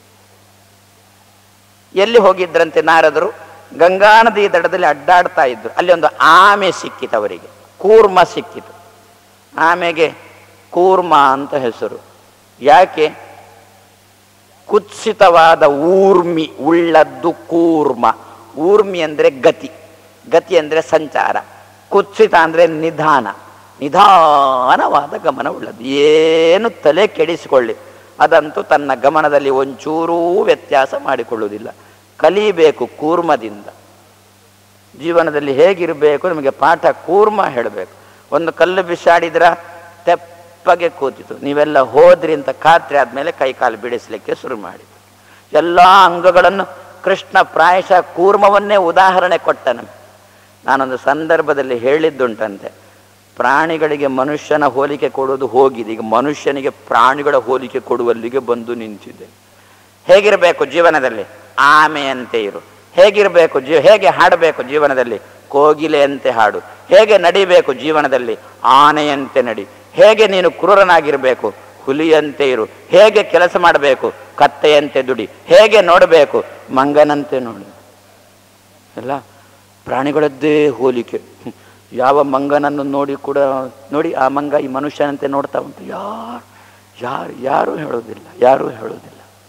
ಎಲ್ಲಿ ಹೋಗಿದ್ರಂತೆ ನಾರದರು ಗಂಗಾ ನದಿ ದಡದಲ್ಲಿ ಅಡ್ಡಾಡ್ತಾ ಇದ್ರು ಅಲ್ಲಿ ಒಂದು ಆಮೆ ಸಿಕ್ಕಿತು ಅವರಿಗೆ ಕೂರ್ಮ ಸಿಕ್ಕಿತು ಆಮೆಗೆ ಕೂರ್ಮ ಅಂತ ಹೆಸರು ಯಾಕೆ ಕುತ್ಸಿತವಾದ ಊರ್ಮಿ ಉಳ್ಳದ್ದು ಕೂರ್ಮ ಊರ್ಮಿ ಅಂದರೆ ಗತಿ ಗತಿ ಅಂದರೆ ಸಂಚಾರ ಕುತ್ಸಿತ ಅಂದರೆ ನಿಧಾನ ನಿಧಾನವಾದ ಗಮನ ಉಳ್ಳದ್ದು ಏನು ತಲೆ ಕೆಡಿಸಿಕೊಳ್ಳಿ ಅದಂತೂ ತನ್ನ ಗಮನದಲ್ಲಿ ಒಂಚೂರೂ ವ್ಯತ್ಯಾಸ ಮಾಡಿಕೊಳ್ಳುವುದಿಲ್ಲ ಕಲಿಬೇಕು ಕೂರ್ಮದಿಂದ ಜೀವನದಲ್ಲಿ ಹೇಗಿರಬೇಕು ನಿಮಗೆ ಪಾಠ ಕೂರ್ಮ ಹೇಳಬೇಕು ಒಂದು ಕಲ್ಲು ಬಿಸಾಡಿದ್ರ ತೆಪ್ಪಗೆ ಕೂತಿತು ನೀವೆಲ್ಲ ಹೋದ್ರಿ ಅಂತ ಖಾತ್ರಿ ಆದಮೇಲೆ ಕೈಕಾಲು ಬಿಡಿಸ್ಲಿಕ್ಕೆ ಶುರು ಮಾಡಿತು ಎಲ್ಲ ಅಂಗಗಳನ್ನು ಕೃಷ್ಣ ಪ್ರಾಯಶಃ ಕೂರ್ಮವನ್ನೇ ಉದಾಹರಣೆ ಕೊಟ್ಟ ನಮಗೆ ನಾನೊಂದು ಸಂದರ್ಭದಲ್ಲಿ ಹೇಳಿದ್ದುಂಟಂತೆ ಪ್ರಾಣಿಗಳಿಗೆ ಮನುಷ್ಯನ ಹೋಲಿಕೆ ಕೊಡೋದು ಹೋಗಿದೆ ಈಗ ಮನುಷ್ಯನಿಗೆ ಪ್ರಾಣಿಗಳ ಹೋಲಿಕೆ ಕೊಡುವಲ್ಲಿಗೆ ಬಂದು ನಿಂತಿದೆ ಹೇಗಿರಬೇಕು ಜೀವನದಲ್ಲಿ ಆಮೆಯಂತೆ ಇರು ಹೇಗಿರಬೇಕು ಜೀವ ಹೇಗೆ ಹಾಡಬೇಕು ಜೀವನದಲ್ಲಿ ಕೋಗಿಲೆಯಂತೆ ಹಾಡು ಹೇಗೆ ನಡಿಬೇಕು ಜೀವನದಲ್ಲಿ ಆನೆಯಂತೆ ನಡಿ ಹೇಗೆ ನೀನು ಕ್ರೂರನಾಗಿರಬೇಕು ಹುಲಿಯಂತೆ ಇರು ಹೇಗೆ ಕೆಲಸ ಮಾಡಬೇಕು ಕತ್ತೆಯಂತೆ ದುಡಿ ಹೇಗೆ ನೋಡಬೇಕು ಮಂಗನಂತೆ ನೋಡು ಎಲ್ಲ ಪ್ರಾಣಿಗಳದ್ದೇ ಹೋಲಿಕೆ ಹ್ಮ್. ಯಾವ ಮಂಗನನ್ನು ನೋಡಿ ಕೂಡ ನೋಡಿ ಆ ಮಂಗ ಈ ಮನುಷ್ಯನಂತೆ ನೋಡ್ತಾ ಉಂಟು ಯಾರು ಯಾರು ಯಾರೂ ಹೇಳೋದಿಲ್ಲ ಯಾರೂ ಹೇಳೋದಿಲ್ಲ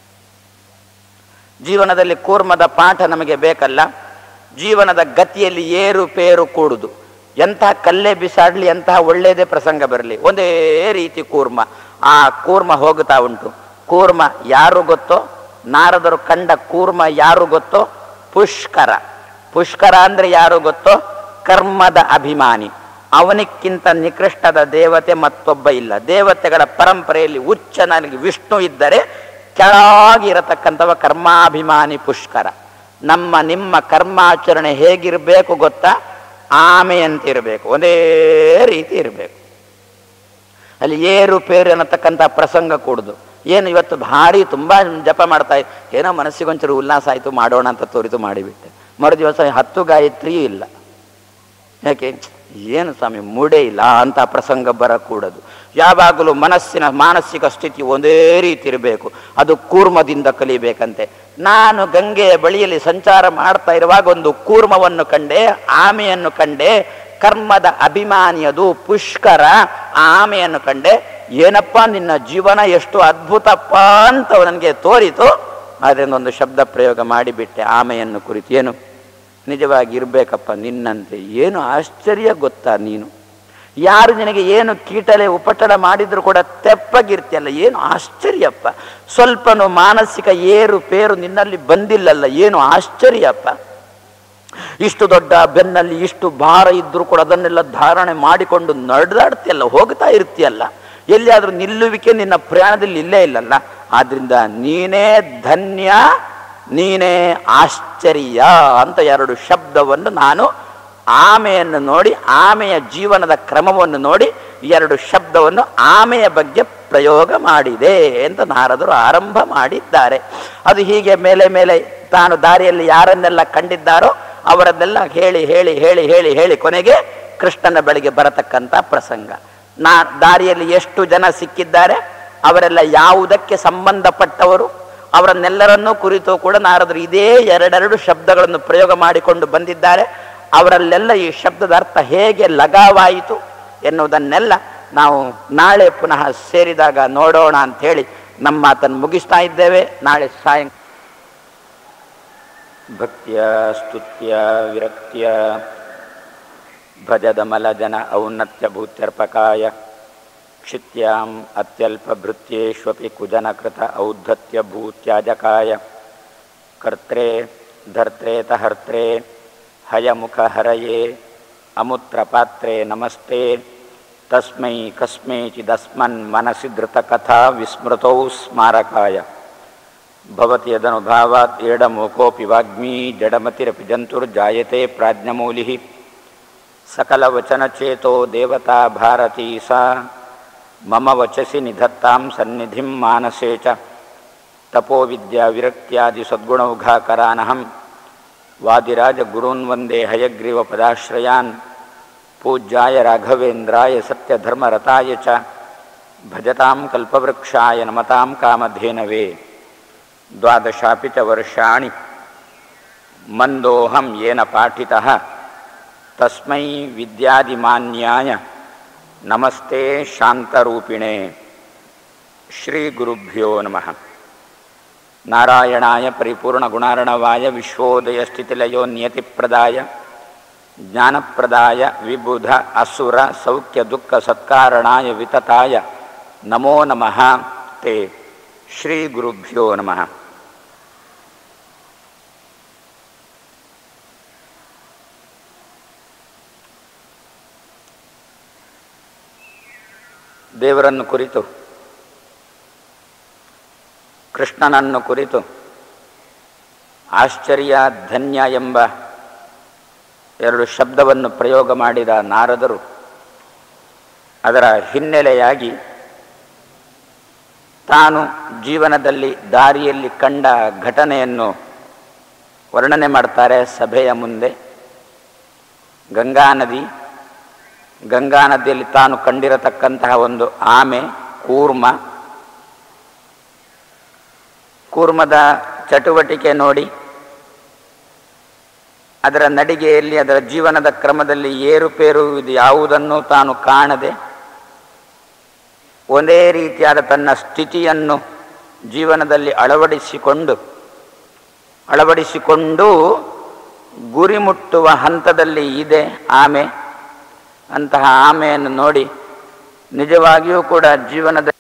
ಜೀವನದಲ್ಲಿ ಕೂರ್ಮದ ಪಾಠ ನಮಗೆ ಬೇಕಲ್ಲ ಜೀವನದ ಗತಿಯಲ್ಲಿ ಏರುಪೇರು ಕೂಡುದು ಎಂತಹ ಕಲ್ಲೇ ಬಿಸಾಡ್ಲಿ ಎಂತಹ ಒಳ್ಳೆಯದೇ ಪ್ರಸಂಗ ಬರಲಿ ಒಂದೇ ರೀತಿ ಕೂರ್ಮ ಆ ಕೂರ್ಮ ಹೋಗುತ್ತಾ ಉಂಟು ಕೂರ್ಮ ಯಾರು ಗೊತ್ತೋ ನಾರದರು ಕಂಡ ಕೂರ್ಮ ಯಾರು ಗೊತ್ತೋ ಪುಷ್ಕರ ಪುಷ್ಕರ ಅಂದ್ರೆ ಯಾರು ಗೊತ್ತೋ ಕರ್ಮದ ಅಭಿಮಾನಿ ಅವನಿಕ್ಕಿಂತ ನಿಕೃಷ್ಟದ ದೇವತೆ ಮತ್ತೊಬ್ಬ ಇಲ್ಲ ದೇವತೆಗಳ ಪರಂಪರೆಯಲ್ಲಿ ಉಚ್ಚ ನನಗೆ ವಿಷ್ಣು ಇದ್ದರೆ ಕೆಳಗಿರತಕ್ಕಂಥವ ಕರ್ಮಾಭಿಮಾನಿ ಪುಷ್ಕರ ನಮ್ಮ ನಿಮ್ಮ ಕರ್ಮಾಚರಣೆ ಹೇಗಿರಬೇಕು ಗೊತ್ತಾ ಆಮೆಯಂತಿರಬೇಕು ಒಂದೇ ರೀತಿ ಇರಬೇಕು ಅಲ್ಲಿ ಏರು ಪೇರು ಅನ್ನತಕ್ಕಂಥ ಪ್ರಸಂಗ ಕೂಡುದು ಏನು ಇವತ್ತು ಭಾರಿ ತುಂಬ ಜಪ ಮಾಡ್ತಾ ಇದ್ದೆ ಏನೋ ಮನಸ್ಸಿಗೊಂಚೂರು ಉಲ್ಲಾಸ ಆಯಿತು ಮಾಡೋಣ ಅಂತ ತೋರಿತು ಮಾಡಿಬಿಟ್ಟೆ ಮರು ದಿವಸ ಹತ್ತು ಗಾಯತ್ರಿ ಇಲ್ಲ ಯಾಕೆ ಏನು ಸ್ವಾಮಿ ಮೂಡೇ ಇಲ್ಲ ಅಂತ ಪ್ರಸಂಗ ಬರಕೂಡದು ಯಾವಾಗಲೂ ಮನಸ್ಸಿನ ಮಾನಸಿಕ ಸ್ಥಿತಿ ಒಂದೇ ರೀತಿ ಇರಬೇಕು ಅದು ಕೂರ್ಮದಿಂದ ಕಲಿಬೇಕಂತೆ ನಾನು ಗಂಗೆಯ ಬಳಿಯಲ್ಲಿ ಸಂಚಾರ ಮಾಡ್ತಾ ಇರುವಾಗ ಒಂದು ಕೂರ್ಮವನ್ನು ಕಂಡೆ ಆಮೆಯನ್ನು ಕಂಡೆ ಕರ್ಮದ ಅಭಿಮಾನಿಯದು ಪುಷ್ಕರ ಆ ಆಮೆಯನ್ನು ಕಂಡೆ ಏನಪ್ಪ ನಿನ್ನ ಜೀವನ ಎಷ್ಟು ಅದ್ಭುತಪ್ಪ ಅಂತ ನನಗೆ ತೋರಿತು ಅದರಿಂದ ಒಂದು ಶಬ್ದ ಪ್ರಯೋಗ ಮಾಡಿಬಿಟ್ಟೆ ಆಮೆಯನ್ನು ಕುರಿತು ಏನು ನಿಜವಾಗಿ ಇರಬೇಕಪ್ಪ ನಿನ್ನಂತೆ ಏನು ಆಶ್ಚರ್ಯ ಗೊತ್ತಾ ನೀನು ಯಾರು ನಿನಗೆ ಏನು ಕೀಟಲೆ ಉಪಟಳ ಮಾಡಿದ್ರು ಕೂಡ ತೆಪ್ಪಗಿರ್ತಿಯಲ್ಲ ಏನು ಆಶ್ಚರ್ಯಪ್ಪ ಸ್ವಲ್ಪನು ಮಾನಸಿಕ ಏರು ಪೇರು ನಿನ್ನಲ್ಲಿ ಬಂದಿಲ್ಲಲ್ಲ ಏನು ಆಶ್ಚರ್ಯಪ್ಪ ಇಷ್ಟು ದೊಡ್ಡ ಬೆನ್ನಲ್ಲಿ ಇಷ್ಟು ಭಾರ ಇದ್ರೂ ಕೂಡ ಅದನ್ನೆಲ್ಲ ಧಾರಣೆ ಮಾಡಿಕೊಂಡು ನಡೆದಾಡ್ತಿಯಲ್ಲ ಹೋಗ್ತಾ ಇರ್ತೀಯಲ್ಲ ಎಲ್ಲಿಯಾದ್ರೂ ನಿಲ್ಲುವಿಕೆ ನಿನ್ನ ಪ್ರಯಾಣದಲ್ಲಿ ಇಲ್ಲೇ ಇಲ್ಲಲ್ಲ ಆದ್ರಿಂದ ನೀನೇ ಧನ್ಯ ನೀನೇ ಆಶ್ಚರ್ಯ ಅಂತ ಎರಡು ಶಬ್ದವನ್ನು ನಾನು ಆಮೆಯನ್ನು ನೋಡಿ ಆಮೆಯ ಜೀವನದ ಕ್ರಮವನ್ನು ನೋಡಿ ಎರಡು ಶಬ್ದವನ್ನು ಆಮೆಯ ಬಗ್ಗೆ ಪ್ರಯೋಗ ಮಾಡಿದೆ ಅಂತ ನಾರದರು ಆರಂಭ ಮಾಡಿದ್ದಾರೆ ಅದು ಹೀಗೆ ಮೇಲೆ ಮೇಲೆ ತಾನು ದಾರಿಯಲ್ಲಿ ಯಾರನ್ನೆಲ್ಲ ಕಂಡಿದ್ದಾರೋ ಅವರನ್ನೆಲ್ಲ ಹೇಳಿ ಹೇಳಿ ಹೇಳಿ ಹೇಳಿ ಹೇಳಿ ಕೊನೆಗೆ ಕೃಷ್ಣನ ಬಳಿಗೆ ಬರತಕ್ಕಂಥ ಪ್ರಸಂಗ ನಾ ದಾರಿಯಲ್ಲಿ ಎಷ್ಟು ಜನ ಸಿಕ್ಕಿದ್ದಾರೆ ಅವರೆಲ್ಲ ಯಾವುದಕ್ಕೆ ಸಂಬಂಧಪಟ್ಟವರು ಅವರನ್ನೆಲ್ಲರನ್ನೂ ಕುರಿತು ಕೂಡ ನಾರದರು ಇದೇ ಎರಡೆರಡು ಶಬ್ದಗಳನ್ನು ಪ್ರಯೋಗ ಮಾಡಿಕೊಂಡು ಬಂದಿದ್ದಾರೆ ಅವರಲ್ಲೆಲ್ಲ ಈ ಶಬ್ದದ ಅರ್ಥ ಹೇಗೆ ಲಗಾವಾಯಿತು ಎನ್ನುವುದನ್ನೆಲ್ಲ ನಾವು ನಾಳೆ ಪುನಃ ಸೇರಿದಾಗ ನೋಡೋಣ ಅಂತ ಹೇಳಿ ನಮ್ಮ ಮಾತನ್ನು ಮುಗಿಸ್ತಾ ಇದ್ದೇವೆ ನಾಳೆ ಸಾಯಂ ಭಕ್ತಿಯ ಸ್ತುತ್ಯ ವಿರಕ್ತಿಯ ಭಜದಮಲ ಜನ ಔನ್ನತ್ಯ ಭೂತ್ಯರ್ಪಕಾಯ ಕ್ಷಿತ್ಯಾಂ ಅತ್ಯಲ್ಪಭೃತ್ಯೇಷ್ವಪಿ ಕುಜನಕೃತ ಔದ್ಧತ್ಯ ಭೂತ್ಯಾಜಕಾಯ ಕರ್ತ್ರೇ ಧರ್ತ್ರೇ ತಹರ್ತ್ರೇ ಹಯಮುಖ ಹರಯೇ ಅಮುತ್ರಪಾತ್ರೇ ನಮಸ್ತೆ ತಸ್ಮೈ ಕಸ್ಮೈಚಿದಸ್ಮನ್ ಮನಸಿ ಧೃತಕಥಾ ವಿಸ್ಮೃತೌ ಸ್ಮಾರಕಾಯ ಭವತಿ ಯದನುಭಾವಾತ್ ಏಡಮೂಕೋಪಿ ವಾಗ್ಮೀ ಜಡಮತಿರಪಿ ಜಂತುರ್ಜಾಯತೆ ಪ್ರಾಜ್ಞಮೂಲಿಃ सकलवचनचेतो देवता भारती सा मम वचसि निधत्तां सन्निधिं मानसे च तपोविद्याविरक्त्यादिसद्गुणौघाकरानहं वादिराजगुरून् वन्दे हयग्रीवपदाश्रयान् पूज्याय राघवेन्द्राय सत्यधर्मरताय च भजतां कल्पवृक्षाय नमतां कामधेनवे द्वादशापि च वर्षाणि मन्दोऽहं येन पाठितः ತಸ್ಮೈ ವಿದ್ಯಾದಿಮಾನ್ಯಾಯ ನಮಸ್ತೆ ಶಾಂತರೂಪಿಣೆ ಶ್ರೀ ಗುರುಭ್ಯೋ ನಮಃ ನಾರಾಯಣಾಯ ಪರಿಪೂರ್ಣಗುಣಾರ್ಣವಾಯ ವಿಶ್ವೋದಯ ಸ್ಥಿತಿಲಯೋ ನಿಯತಿಪ್ರದಾಯ ಜ್ಞಾನಪ್ರದಾಯ ವಿಬುಧ ಅಸುರ ಸೌಖ್ಯ ದುಃಖ ಸತ್ಕಾರಣಾಯ ವಿತತಾಯ ನಮೋ ನಮಃ ತೇ ಶ್ರೀ ಗುರುಭ್ಯೋ ನಮಃ ದೇವರನ್ನು ಕುರಿತು ಕೃಷ್ಣನನ್ನು ಕುರಿತು ಆಶ್ಚರ್ಯ ಧನ್ಯ ಎಂಬ ಎರಡು ಶಬ್ದವನ್ನು ಪ್ರಯೋಗ ಮಾಡಿದ ನಾರದರು ಅದರ ಹಿನ್ನೆಲೆಯಾಗಿ ತಾನು ಜೀವನದಲ್ಲಿ ದಾರಿಯಲ್ಲಿ ಕಂಡ ಘಟನೆಯನ್ನು ವರ್ಣನೆ ಮಾಡ್ತಾರೆ ಸಭೆಯ ಮುಂದೆ ಗಂಗಾ ನದಿ ಗಂಗಾ ನದಿಯಲ್ಲಿ ತಾನು ಕಂಡಿರತಕ್ಕಂತಹ ಒಂದು ಆಮೆ ಕೂರ್ಮ ಕೂರ್ಮದ ಚಟುವಟಿಕೆ ನೋಡಿ ಅದರ ನಡಿಗೆಯಲ್ಲಿ ಅದರ ಜೀವನದ ಕ್ರಮದಲ್ಲಿ ಏರುಪೇರು ಇದು ಯಾವುದನ್ನು ತಾನು ಕಾಣದೆ ಒಂದೇ ರೀತಿಯಾದ ತನ್ನ ಸ್ಥಿತಿಯನ್ನು ಜೀವನದಲ್ಲಿ ಅಳವಡಿಸಿಕೊಂಡು ಅಳವಡಿಸಿಕೊಂಡು ಗುರಿ ಮುಟ್ಟುವ ಹಂತದಲ್ಲಿ ಇದೆ ಆಮೆ ಅಂತಹ ಆಮೆಯನ್ನು ನೋಡಿ ನಿಜವಾಗಿಯೂ ಕೂಡ ಜೀವನದ